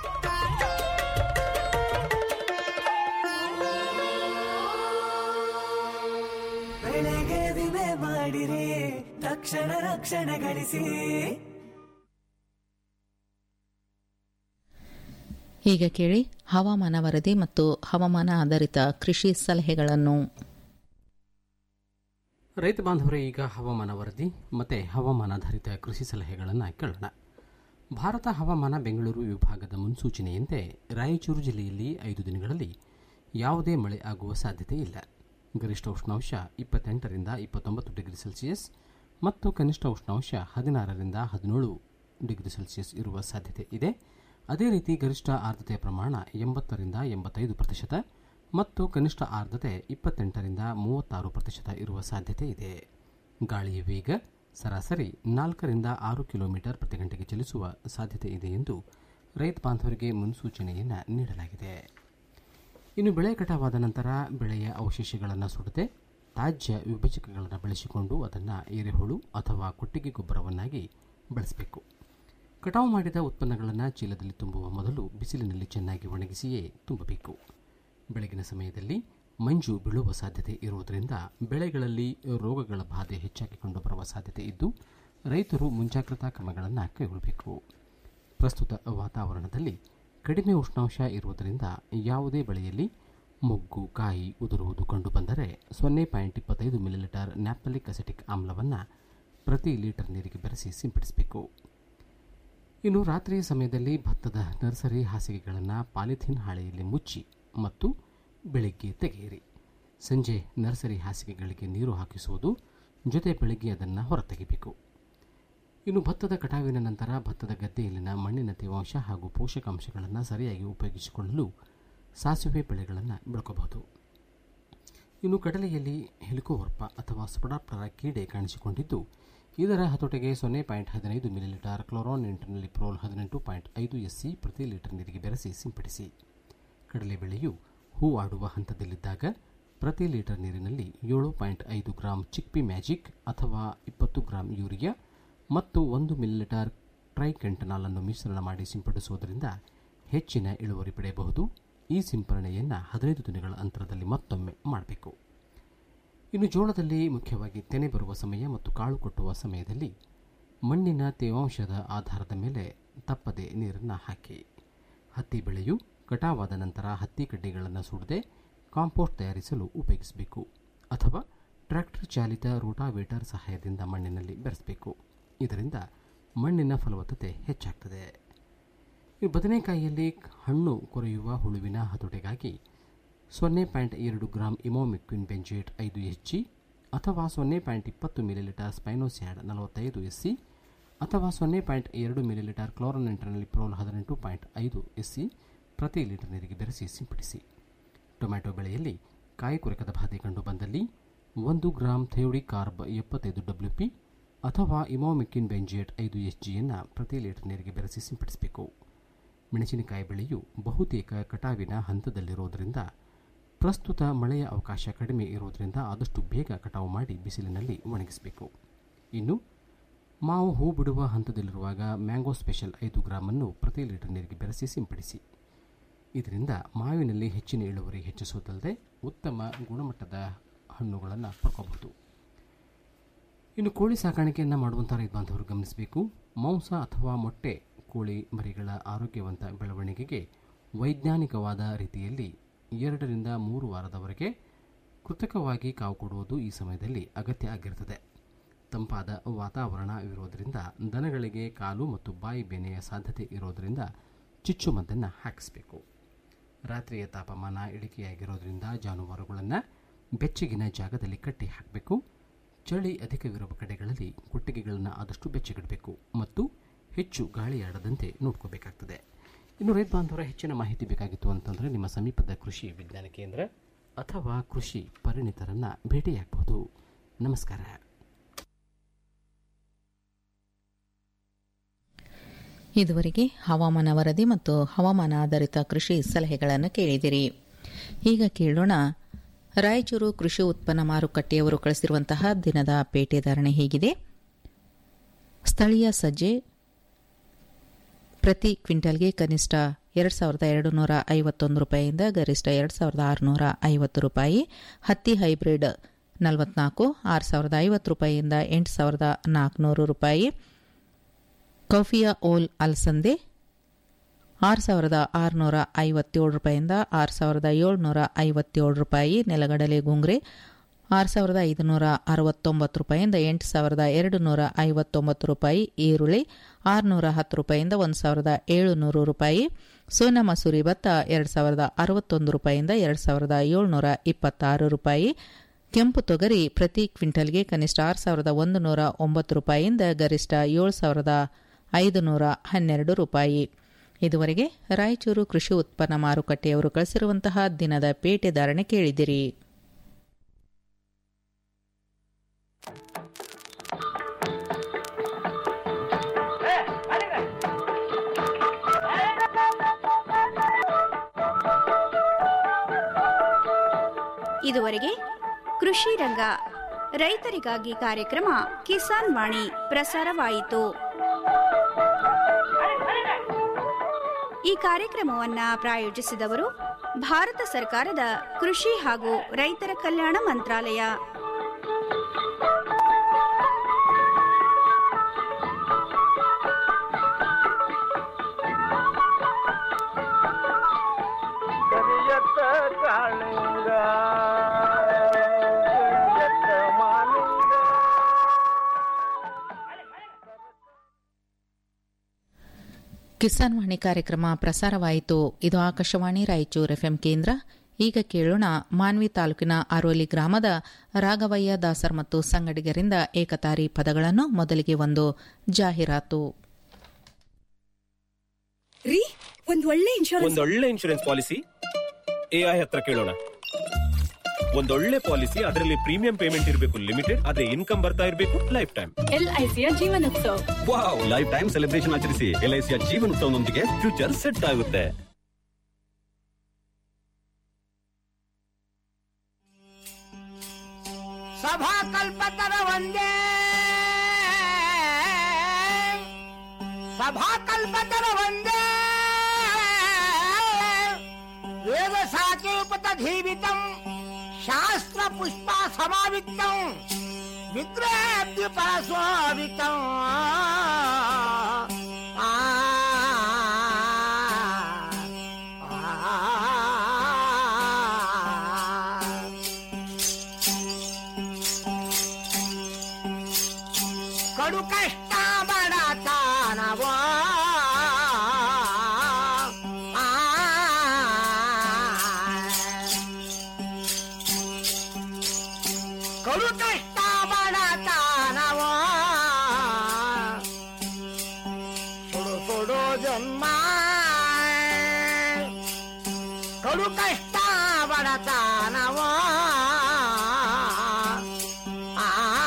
ಬೆಳೆಗೆ ವಿಮೆ ಮಾಡಿರಿ ತಕ್ಷಣ ರಕ್ಷಣೆ ಗಳಿಸಿ ಈಗ ಕೇಳಿ ಹವಾಮಾನ ವರದಿ ಮತ್ತು ಹವಾಮಾನ ಆಧಾರಿತ ಕೃಷಿ ಸಲಹೆಗಳನ್ನು ರೈತ ಬಾಂಧವರೇ ಈಗ ಹವಾಮಾನ ವರದಿ ಮತ್ತು ಹವಾಮಾನಾಧಾರಿತ ಕೃಷಿ ಸಲಹೆಗಳನ್ನು ಕೇಳೋಣ ಭಾರತ ಹವಾಮಾನ ಬೆಂಗಳೂರು ವಿಭಾಗದ ಮುನ್ಸೂಚನೆಯಂತೆ ರಾಯಚೂರು ಜಿಲ್ಲೆಯಲ್ಲಿ ಐದು ದಿನಗಳಲ್ಲಿ ಯಾವುದೇ ಮಳೆ ಆಗುವ ಸಾಧ್ಯತೆ ಇಲ್ಲ ಗರಿಷ್ಠ ಉಷ್ಣಾಂಶ ಇಪ್ಪತ್ತೆಂಟರಿಂದ ಇಪ್ಪತ್ತೊಂಬತ್ತು ಡಿಗ್ರಿ ಸೆಲ್ಸಿಯಸ್ ಮತ್ತು ಕನಿಷ್ಠ ಉಷ್ಣಾಂಶ ಹದಿನಾರರಿಂದ ಹದಿನೇಳು ಡಿಗ್ರಿ ಸೆಲ್ಸಿಯಸ್ ಇರುವ ಸಾಧ್ಯತೆ ಇದೆ ಅದೇ ರೀತಿ ಗರಿಷ್ಠ ಆರ್ದ್ರತೆಯ ಪ್ರಮಾಣ ಎಂಬತ್ತರಿಂದ ಎಂಬತ್ತೈದು ಪ್ರತಿಶತ ಮತ್ತು ಕನಿಷ್ಠ ಆರ್ದ್ರತೆ ಇಪ್ಪತ್ತೆಂಟರಿಂದ ಮೂವತ್ತಾರು ಪ್ರತಿಶತ ಇರುವ ಸಾಧ್ಯತೆ ಇದೆ ಗಾಳಿಯ ವೇಗ ಸರಾಸರಿ ನಾಲ್ಕರಿಂದ ಆರು ಕಿಲೋಮೀಟರ್ ಪ್ರತಿ ಗಂಟೆಗೆ ಚಲಿಸುವ ಸಾಧ್ಯತೆ ಇದೆ ಎಂದು ರೈತ ಬಾಂಧವರಿಗೆ ಮುನ್ಸೂಚನೆಯನ್ನು ನೀಡಲಾಗಿದೆ ಇನ್ನು ಬೆಳೆ ಕಟಾವಾದ ನಂತರ ಬೆಳೆಯ ಅವಶೇಷಗಳನ್ನು ಸುಡದೆ ತಾಜ್ಯ ವಿಭಜಕಗಳನ್ನು ಬಳಸಿಕೊಂಡು ಅದನ್ನು ಎರೆಹುಳು ಅಥವಾ ಕೊಟ್ಟಿಗೆ ಗೊಬ್ಬರವನ್ನಾಗಿ ಬಳಸಬೇಕು ಕಟಾವು ಮಾಡಿದ ಉತ್ಪನ್ನಗಳನ್ನು ಚೀಲದಲ್ಲಿ ತುಂಬುವ ಮೊದಲು ಬಿಸಿಲಿನಲ್ಲಿ ಚೆನ್ನಾಗಿ ಒಣಗಿಸಿಯೇ ತುಂಬಬೇಕು ಬೆಳಗಿನ ಸಮಯದಲ್ಲಿ ಮಂಜು ಬೀಳುವ ಸಾಧ್ಯತೆ ಇರುವುದರಿಂದ ಬೆಳೆಗಳಲ್ಲಿ ರೋಗಗಳ ಬಾಧೆ ಹೆಚ್ಚಾಗಿಕೊಂಡು ಬರುವ ಸಾಧ್ಯತೆ ಇದ್ದು ರೈತರು ಮುಂಜಾಗ್ರತಾ ಕ್ರಮಗಳನ್ನು ಕೈಗೊಳ್ಳಬೇಕು ಪ್ರಸ್ತುತ ವಾತಾವರಣದಲ್ಲಿ ಕಡಿಮೆ ಉಷ್ಣಾಂಶ ಇರುವುದರಿಂದ ಯಾವುದೇ ಬೆಳೆಯಲ್ಲಿ ಮೊಗ್ಗು ಕಾಯಿ ಉದುರುವುದು ಕಂಡುಬಂದರೆ ಸೊನ್ನೆ ಪಾಯಿಂಟ್ ಇಪ್ಪತ್ತೈದು ಮಿಲಿಲೀಟರ್ ನ್ಯಾಪ್ತಲಿಕ್ ಅಸೆಟಿಕ್ ಆಮ್ಲವನ್ನು ಪ್ರತಿ ಲೀಟರ್ ನೀರಿಗೆ ಬೆರೆಸಿ ಸಿಂಪಡಿಸಬೇಕು ಇನ್ನು ರಾತ್ರಿಯ ಸಮಯದಲ್ಲಿ ಭತ್ತದ ನರ್ಸರಿ ಹಾಸಿಗೆಗಳನ್ನು ಪಾಲಿಥೀನ್ ಹಾಳೆಯಲ್ಲಿ ಮುಚ್ಚಿ ಮತ್ತು ಬೆಳಿಗ್ಗೆ ತೆಗೆಯಿರಿ ಸಂಜೆ ನರ್ಸರಿ ಹಾಸಿಗೆಗಳಿಗೆ ನೀರು ಹಾಕಿಸುವುದು ಜೊತೆ ಬೆಳಿಗ್ಗೆ ಅದನ್ನು ಹೊರತೆಗೆಯಬೇಕು ಇನ್ನು ಭತ್ತದ ಕಟಾವಿನ ನಂತರ ಭತ್ತದ ಗದ್ದೆಯಲ್ಲಿನ ಮಣ್ಣಿನ ತೇವಾಂಶ ಹಾಗೂ ಪೋಷಕಾಂಶಗಳನ್ನು ಸರಿಯಾಗಿ ಉಪಯೋಗಿಸಿಕೊಳ್ಳಲು ಸಾಸಿವೆ ಬೆಳೆಗಳನ್ನು ಬೆಳ್ಕೋಬಹುದು ಇನ್ನು ಕಡಲೆಯಲ್ಲಿ ಹೆಲಿಕೋವರ್ಪ ಅಥವಾ ಸ್ಪೊಡಾಪ್ಟರ ಕೀಡೆ ಕಾಣಿಸಿಕೊಂಡಿದ್ದು ಇದರ ಹತೋಟಿಗೆ ಸೊನ್ನೆ ಪಾಯಿಂಟ್ ಹದಿನೈದು ಮಿಲಿಲೀಟರ್ ಕ್ಲೋರಾನ್ ಇಂಟರ್ನಲ್ಲಿ ಪ್ರೋಲ್ ಹದಿನೆಂಟು ಪಾಯಿಂಟ್ ಐದು ಎಸ್ಸಿ ಪ್ರತಿ ಲೀಟರ್ ನೀರಿಗೆ ಬೆರೆಸಿ ಸಿಂಪಡಿಸಿ ಕಡಲೆ ಬೆಳೆಯು ಹೂ ಆಡುವ ಹಂತದಲ್ಲಿದ್ದಾಗ ಪ್ರತಿ ಲೀಟರ್ ನೀರಿನಲ್ಲಿ ಏಳು ಪಾಯಿಂಟ್ ಐದು ಗ್ರಾಂ ಚಿಕ್ಪಿ ಮ್ಯಾಜಿಕ್ ಅಥವಾ ಇಪ್ಪತ್ತು ಗ್ರಾಂ ಯೂರಿಯಾ ಮತ್ತು ಒಂದು ಮಿಲಿಲೀಟರ್ ಟ್ರೈಕೆಂಟನಾಲ್ ಅನ್ನು ಮಿಶ್ರಣ ಮಾಡಿ ಸಿಂಪಡಿಸುವುದರಿಂದ ಹೆಚ್ಚಿನ ಇಳುವರಿ ಪಡೆಯಬಹುದು ಈ ಸಿಂಪರಣೆಯನ್ನು ಹದಿನೈದು ದಿನಗಳ ಅಂತರದಲ್ಲಿ ಮತ್ತೊಮ್ಮೆ ಮಾಡಬೇಕು ಇನ್ನು ಜೋಳದಲ್ಲಿ ಮುಖ್ಯವಾಗಿ ತೆನೆ ಬರುವ ಸಮಯ ಮತ್ತು ಕಾಳು ಕಟ್ಟುವ ಸಮಯದಲ್ಲಿ ಮಣ್ಣಿನ ತೇವಾಂಶದ ಆಧಾರದ ಮೇಲೆ ತಪ್ಪದೆ ನೀರನ್ನು ಹಾಕಿ ಹತ್ತಿ ಬೆಳೆಯು ಕಟಾವಾದ ನಂತರ ಹತ್ತಿ ಕಡ್ಡಿಗಳನ್ನು ಸುಡದೆ ಕಾಂಪೋಸ್ಟ್ ತಯಾರಿಸಲು ಉಪಯೋಗಿಸಬೇಕು ಅಥವಾ ಟ್ರ್ಯಾಕ್ಟರ್ ಚಾಲಿತ ರೋಟಾವೇಟರ್ ಸಹಾಯದಿಂದ ಮಣ್ಣಿನಲ್ಲಿ ಬೆರೆಸಬೇಕು ಇದರಿಂದ ಮಣ್ಣಿನ ಫಲವತ್ತತೆ ಹೆಚ್ಚಾಗ್ತದೆ ಈ ಬದನೆಕಾಯಿಯಲ್ಲಿ ಹಣ್ಣು ಕೊರೆಯುವ ಹುಳುವಿನ ಹತೋಟಿಗಾಗಿ ಸೊನ್ನೆ ಪಾಯಿಂಟ್ ಎರಡು ಗ್ರಾಂ ಇಮೋಮಿಕ್ವಿನ್ ಬೆಂಜೇಟ್ ಐದು ಎಚ್ ಜಿ ಅಥವಾ ಸೊನ್ನೆ ಪಾಯಿಂಟ್ ಇಪ್ಪತ್ತು ಮಿಲಿಲೀಟರ್ ಸ್ಪೈನೋಸ್ಯಾಡ್ ನಲವತ್ತೈದು ಎಸ್ ಸಿ ಅಥವಾ ಸೊನ್ನೆ ಪಾಯಿಂಟ್ ಎರಡು ಮಿಲಿಲೀಟರ್ ಕ್ಲೋರನ್ ಇಂಟರ್ನಲ್ಲಿ ಪ್ರೋಲ್ ಹದಿನೆಂಟು ಪಾಯಿಂಟ್ ಐದು ಎಸ್ ಸಿ ಪ್ರತಿ ಲೀಟರ್ ನೀರಿಗೆ ಬೆರೆಸಿ ಸಿಂಪಡಿಸಿ ಟೊಮ್ಯಾಟೊ ಬೆಳೆಯಲ್ಲಿ ಕಾಯಿ ಕೊರಕದ ಬಾಧೆ ಕಂಡು ಬಂದಲ್ಲಿ ಒಂದು ಗ್ರಾಂ ಥೆಯೋಡಿ ಕಾರ್ಬ್ ಎಪ್ಪತ್ತೈದು ಡಬ್ಲ್ಯೂ ಪಿ ಅಥವಾ ಇಮೋಮಿಕ್ಕಿನ್ ಬೆಂಜಿಯೇಟ್ ಐದು ಎಚ್ ಜಿಯನ್ನು ಪ್ರತಿ ಲೀಟರ್ ನೀರಿಗೆ ಬೆರೆಸಿ ಸಿಂಪಡಿಸಬೇಕು ಮೆಣಸಿನಕಾಯಿ ಬೆಳೆಯು ಬಹುತೇಕ ಕಟಾವಿನ ಹಂತದಲ್ಲಿರುವುದರಿಂದ ಪ್ರಸ್ತುತ ಮಳೆಯ ಅವಕಾಶ ಕಡಿಮೆ ಇರುವುದರಿಂದ ಆದಷ್ಟು ಬೇಗ ಕಟಾವು ಮಾಡಿ ಬಿಸಿಲಿನಲ್ಲಿ ಒಣಗಿಸಬೇಕು ಇನ್ನು ಮಾವು ಹೂ ಬಿಡುವ ಹಂತದಲ್ಲಿರುವಾಗ ಮ್ಯಾಂಗೋ ಸ್ಪೆಷಲ್ ಐದು ಗ್ರಾಮನ್ನು ಪ್ರತಿ ಲೀಟರ್ ನೀರಿಗೆ ಬೆರೆಸಿ ಸಿಂಪಡಿಸಿ ಇದರಿಂದ ಮಾವಿನಲ್ಲಿ ಹೆಚ್ಚಿನ ಇಳುವರಿ ಹೆಚ್ಚಿಸುವುದಲ್ಲದೆ ಉತ್ತಮ ಗುಣಮಟ್ಟದ ಹಣ್ಣುಗಳನ್ನು ಪಡ್ಕೋಬಹುದು ಇನ್ನು ಕೋಳಿ ಸಾಕಾಣಿಕೆಯನ್ನು ಮಾಡುವಂಥ ರೈತ ಬಾಂಧವರು ಗಮನಿಸಬೇಕು ಮಾಂಸ ಅಥವಾ ಮೊಟ್ಟೆ ಕೋಳಿ ಮರಿಗಳ ಆರೋಗ್ಯವಂತ ಬೆಳವಣಿಗೆಗೆ ವೈಜ್ಞಾನಿಕವಾದ ರೀತಿಯಲ್ಲಿ ಎರಡರಿಂದ ಮೂರು ವಾರದವರೆಗೆ ಕೃತಕವಾಗಿ ಕಾವು ಕೊಡುವುದು ಈ ಸಮಯದಲ್ಲಿ ಅಗತ್ಯ ಆಗಿರುತ್ತದೆ ತಂಪಾದ ವಾತಾವರಣ ಇರುವುದರಿಂದ ದನಗಳಿಗೆ ಕಾಲು ಮತ್ತು ಬಾಯಿ ಬೇನೆಯ ಸಾಧ್ಯತೆ ಇರೋದರಿಂದ ಚುಚ್ಚುಮದ್ದನ್ನು ಹಾಕಿಸಬೇಕು ರಾತ್ರಿಯ ತಾಪಮಾನ ಇಳಿಕೆಯಾಗಿರೋದ್ರಿಂದ ಜಾನುವಾರುಗಳನ್ನು ಬೆಚ್ಚಗಿನ ಜಾಗದಲ್ಲಿ ಕಟ್ಟಿ ಹಾಕಬೇಕು ಚಳಿ ಅಧಿಕವಿರುವ ಕಡೆಗಳಲ್ಲಿ ಕೊಟ್ಟಿಗೆಗಳನ್ನು ಆದಷ್ಟು ಬೆಚ್ಚಗಿಡಬೇಕು ಮತ್ತು ಹೆಚ್ಚು ಗಾಳಿಯಾಡದಂತೆ ನೋಡ್ಕೋಬೇಕಾಗ್ತದೆ ಇನ್ನು ರೈತ ಬಾಂಧವರ ಹೆಚ್ಚಿನ ಮಾಹಿತಿ ಬೇಕಾಗಿತ್ತು ಅಂತಂದರೆ ನಿಮ್ಮ ಸಮೀಪದ ಕೃಷಿ ವಿಜ್ಞಾನ ಕೇಂದ್ರ ಅಥವಾ ಕೃಷಿ ಪರಿಣಿತರನ್ನು ಭೇಟಿಯಾಗಬಹುದು ನಮಸ್ಕಾರ ಇದುವರೆಗೆ ಹವಾಮಾನ ವರದಿ ಮತ್ತು ಹವಾಮಾನ ಆಧಾರಿತ ಕೃಷಿ ಸಲಹೆಗಳನ್ನು ಕೇಳಿದಿರಿ ಈಗ ಕೇಳೋಣ ರಾಯಚೂರು ಕೃಷಿ ಉತ್ಪನ್ನ ಮಾರುಕಟ್ಟೆಯವರು ಕಳಿಸಿರುವಂತಹ ದಿನದ ಪೇಟೆ ಧಾರಣೆ ಹೀಗಿದೆ ಸ್ಥಳೀಯ ಸಜ್ಜೆ ಪ್ರತಿ ಕ್ವಿಂಟಲ್ಗೆ ಕನಿಷ್ಠ ಎರಡು ಸಾವಿರದ ಎರಡು ನೂರ ಐವತ್ತೊಂದು ರೂಪಾಯಿಯಿಂದ ಗರಿಷ್ಠ ಎರಡು ಸಾವಿರದ ಆರುನೂರ ಐವತ್ತು ರೂಪಾಯಿ ಹತ್ತಿ ಹೈಬ್ರಿಡ್ ನಲವತ್ನಾಲ್ಕು ಆರು ಸಾವಿರದ ಐವತ್ತು ರೂಪಾಯಿಯಿಂದ ಎಂಟು ಸಾವಿರದ ನಾಲ್ಕುನೂರು ರೂಪಾಯಿ ಕೌಫಿಯಾ ಓಲ್ ಅಲ್ಸಂದೆ ಆರು ಸಾವಿರದ ಆರುನೂರ ಐವತ್ತೇಳು ರೂಪಾಯಿಯಿಂದ ಆರು ಸಾವಿರದ ಏಳ್ನೂರ ಐವತ್ತೇಳು ರೂಪಾಯಿ ನೆಲಗಡಲೆ ಗುಂಗ್ರೆ ಆರು ಸಾವಿರದ ಐದುನೂರ ಅರವತ್ತೊಂಬತ್ತು ರೂಪಾಯಿಯಿಂದ ಎಂಟು ಸಾವಿರದ ಎರಡು ನೂರ ಐವತ್ತೊಂಬತ್ತು ರೂಪಾಯಿ ಈರುಳ್ಳಿ ಆರುನೂರ ಹತ್ತು ರೂಪಾಯಿಯಿಂದ ಒಂದು ಸಾವಿರದ ಏಳುನೂರು ರೂಪಾಯಿ ಸೋನಾ ಮಸೂರಿ ಭತ್ತ ಎರಡು ಸಾವಿರದ ಅರವತ್ತೊಂದು ರೂಪಾಯಿಯಿಂದ ಎರಡು ಸಾವಿರದ ಏಳ್ನೂರ ಇಪ್ಪತ್ತಾರು ರೂಪಾಯಿ ಕೆಂಪು ತೊಗರಿ ಪ್ರತಿ ಕ್ವಿಂಟಲ್ಗೆ ಕನಿಷ್ಠ ಆರು ಸಾವಿರದ ಒಂದು ನೂರ ಒಂಬತ್ತು ರೂಪಾಯಿಯಿಂದ ಗರಿಷ್ಠ ಏಳು ಸಾವಿರದ ಐದು ನೂರ ಹನ್ನೆರಡು ರೂಪಾಯಿ ಇದುವರೆಗೆ ರಾಯಚೂರು ಕೃಷಿ ಉತ್ಪನ್ನ ಮಾರುಕಟ್ಟೆಯವರು ಕಳಿಸಿರುವಂತಹ ದಿನದ ಪೇಟೆ ಧಾರಣೆ ಕೇಳಿದಿರಿ ಇದುವರೆಗೆ ಕೃಷಿ ರಂಗ ರೈತರಿಗಾಗಿ ಕಾರ್ಯಕ್ರಮ ಕಿಸಾನ್ ವಾಣಿ ಪ್ರಸಾರವಾಯಿತು ಈ ಕಾರ್ಯಕ್ರಮವನ್ನ ಪ್ರಾಯೋಜಿಸಿದವರು ಭಾರತ ಸರ್ಕಾರದ ಕೃಷಿ ಹಾಗೂ ರೈತರ ಕಲ್ಯಾಣ ಮಂತ್ರಾಲಯ ಕರಿಯತ್ತ ಕಾಳಿಂಗ ಕರಿಯತ್ತ ಮಾಲಿಂಗ ಕಿಸಾನ್ ವಾಣಿ ಕಾರ್ಯಕ್ರಮ ಪ್ರಸಾರವಾಯಿತು ಇದು ಆಕಾಶವಾಣಿ ರಾಯಚೂರು ಎಫ್ಎಂ ಕೇಂದ್ರ ಈಗ ಕೇಳೋಣ ಮಾನ್ವಿ ತಾಲೂಕಿನ ಅರೋಲಿ ಗ್ರಾಮದ ರಾಘವಯ್ಯ ದಾಸರ್ ಮತ್ತು ಸಂಗಡಿಗರಿಂದ ಏಕತಾರಿ ಪದಗಳನ್ನು ಮೊದಲಿಗೆ ಒಂದು ಜಾಹೀರಾತು ರೀ ಒಂದ್ ಒಳ್ಳೆ ಇನ್ಶೂರೆನ್ಸ್ ಒಂದೊಳ್ಳೆ ಇನ್ಶೂರೆನ್ಸ್ ಪಾಲಿಸಿ ಎಐ ಹತ್ರ ಕೇಳೋಣ ಒಂದೊಳ್ಳೆ ಪಾಲಿಸಿ ಅದರಲ್ಲಿ ಪ್ರೀಮಿಯಂ ಪೇಮೆಂಟ್ ಇರಬೇಕು ಲಿಮಿಟೆಡ್ ಅದೇ ಇನ್ಕಮ್ ಬರ್ತಾ ಇರಬೇಕು ಲೈಫ್ ಟೈಮ್ ಎಲ್ಐಸಿಯ ಜೀವನೋತ್ಸವ ವಾವ್ ಲೈಫ್ ಟೈಮ್ ಸೆಲೆಬ್ರೇಷನ್ ಆಚರಿಸಿ ಎಲ್ಐಸಿಯ ಜೀವನೋತ್ಸವನೊಂದಿಗೆ ಫ್ಯೂಚರ್ ಸೆಟ್ ಆಗುತ್ತೆ ಸಭಾ ಕಲ್ಪತರ ಒಂದೇ ಸಭಾ ಕಲ್ಪತರ ಒಂದೇ ವೇದ ಸಾಕೇಪತ ಧೀವಿತಂ ಶಾಸ್ತ್ರ ಪುಷ್ಪ ಸಮಾವಿತ್ತಂ ವಿಗ್ರಹಾಬ್ಧಿ ಪರಸ್ವಾವಿತಂ ಆ ಕಡು ಕಷ್ಟ ಬಡತನವ ಆ. ಕಡು ಕಷ್ಟ ಬಡತನವ ಸುಡು ಸುಡು ಜನ್ಮ ಕಡು ಕಷ್ಟ ಬಡತನವ ಆ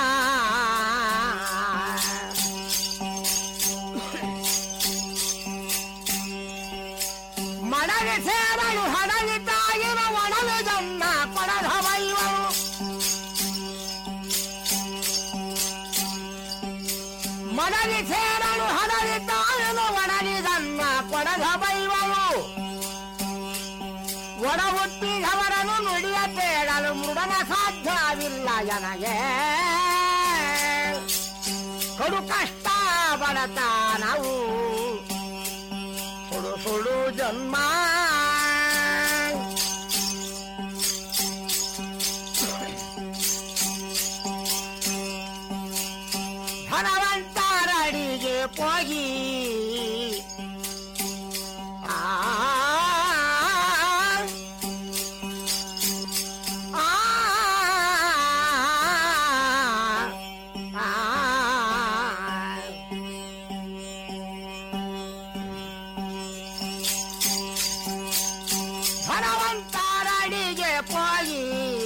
ಮಡಲಿ ಸೇರಲು ಹಡಲಿ ತಾಯಿನ ಒಡಲು ಜನ್ನ ಕೊಡದ ವೈವವು ಮಡಲಿ ಸೇರಲು ಹಡಲಿ ತಾಯಿನ ಒಡಲಿ ಜನ್ನ ಕೊಡದ ವೈವವು ಒಡ ಹುಟ್ಟಿದವರನ್ನು ನುಡಿಯ ಬೇಡಲು ಮೃಡನ ಸಾಧ್ಯವಿಲ್ಲ ನನಗೆ ಕಡು ಕಷ್ಟ ಬಡತನವು ಸುಡು ಸುಡು ಜನ್ಮ ಧನವಂತರಡಿಗೆ ಹೋಗಿ ಆ ಆ ಧನವಂತರಡಿಗೆ ಹೋಗಿ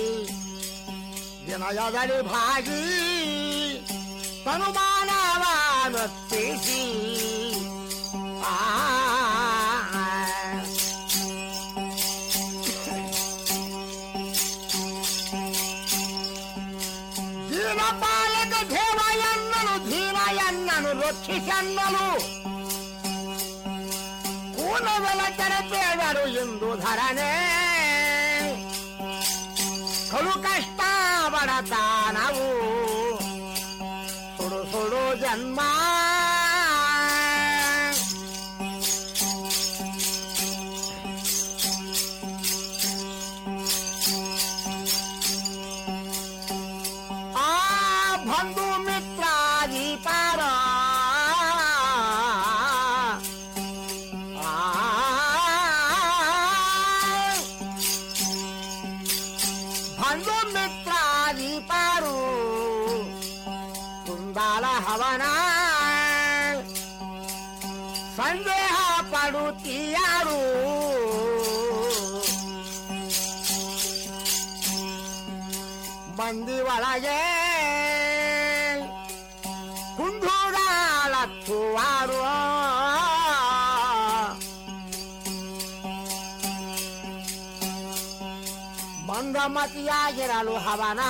ವಿನಯದಲ್ಲಿ ಭಾಗಿ ತನುಮಾನವನ್ನೊತ್ತಿಸಿ ಆ ದೀನಪಾಲಕ ದೇವಯನ್ನನು ಧೀನಯನ್ನನು ರಕ್ಷಿಸನ್ನನು ಕೂನವೆಲ ತೆರಪೇದರು ಎಂದು ಧರನೆ ಕಳು ಕಷ್ಟ ಬಡತನವು ಸುಡು ಸುಡು ಜನ್ಮ ಆ ಬಂಧು ಮಿತ್ರಾದಿ ಪಾರ ಬಂಧು ಮಿತ್ರಾದಿ ಪಾರು ಕುಂದಾಲ ಹವನ ಸಂದೇಹ ಪಡುತ್ತೀಯಾರು ಮಂದಿ ಒಳಗೆ ಕುಂದೂರಾಳತ್ತುವಾರು ಮಂದಮತಿಯಾಗಿರಲು ಹವನ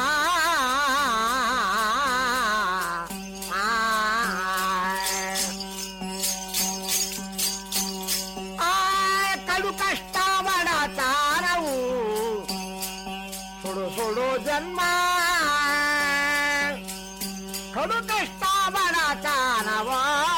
ಆ ಕಡು ಕಷ್ಟ ಬಡತಾರವು ಸುಡು ಸುಡು ಜನ್ಮ ಕಡು ಕಷ್ಟ ಬಡತಾನವ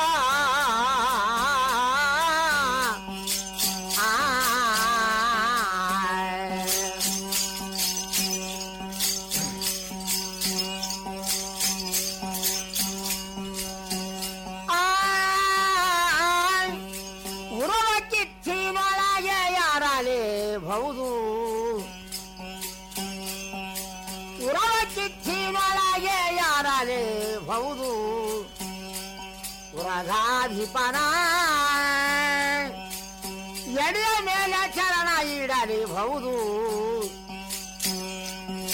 ಉರುವ ಕಿಚ್ಚಿನೊಳಗೆ ಯಾರಲೇ ಬಹುದು ಉರವ ಕಿಚ್ಚಿನೊಳಗೆ ಯಾರಲೇ ಬಹುದು ಉರಗಾಧಿಪನ ಎಡೆಯ ಮೇಲೆ ಚರಣ ಇಡಲಿ ಬಹುದು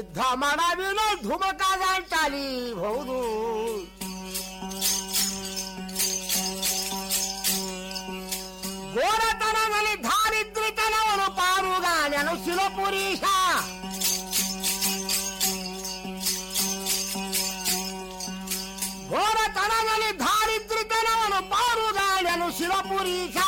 ಯುದ್ಧ ಮಾಡವಿನ ಧುಮಕಾದ ಚಾಲಿಬಹುದು ಘೋರತನದಲ್ಲಿ ದಾರಿದ್ರ್ಯತನವನು ಪಾರುಗಾನೆನು ಶಿವಪುರೀಶ ಘೋರತನದಲ್ಲಿ ದಾರಿದ್ರ್ಯತನವನು ಪಾರುಗಾನೆನು ಶಿವಪುರೀಶ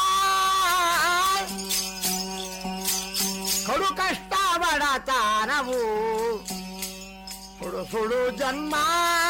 ಕಡು ಕಷ್ಟ ಬಡತನವು ಸುಡು ಸುಡು ಜನ್ಮ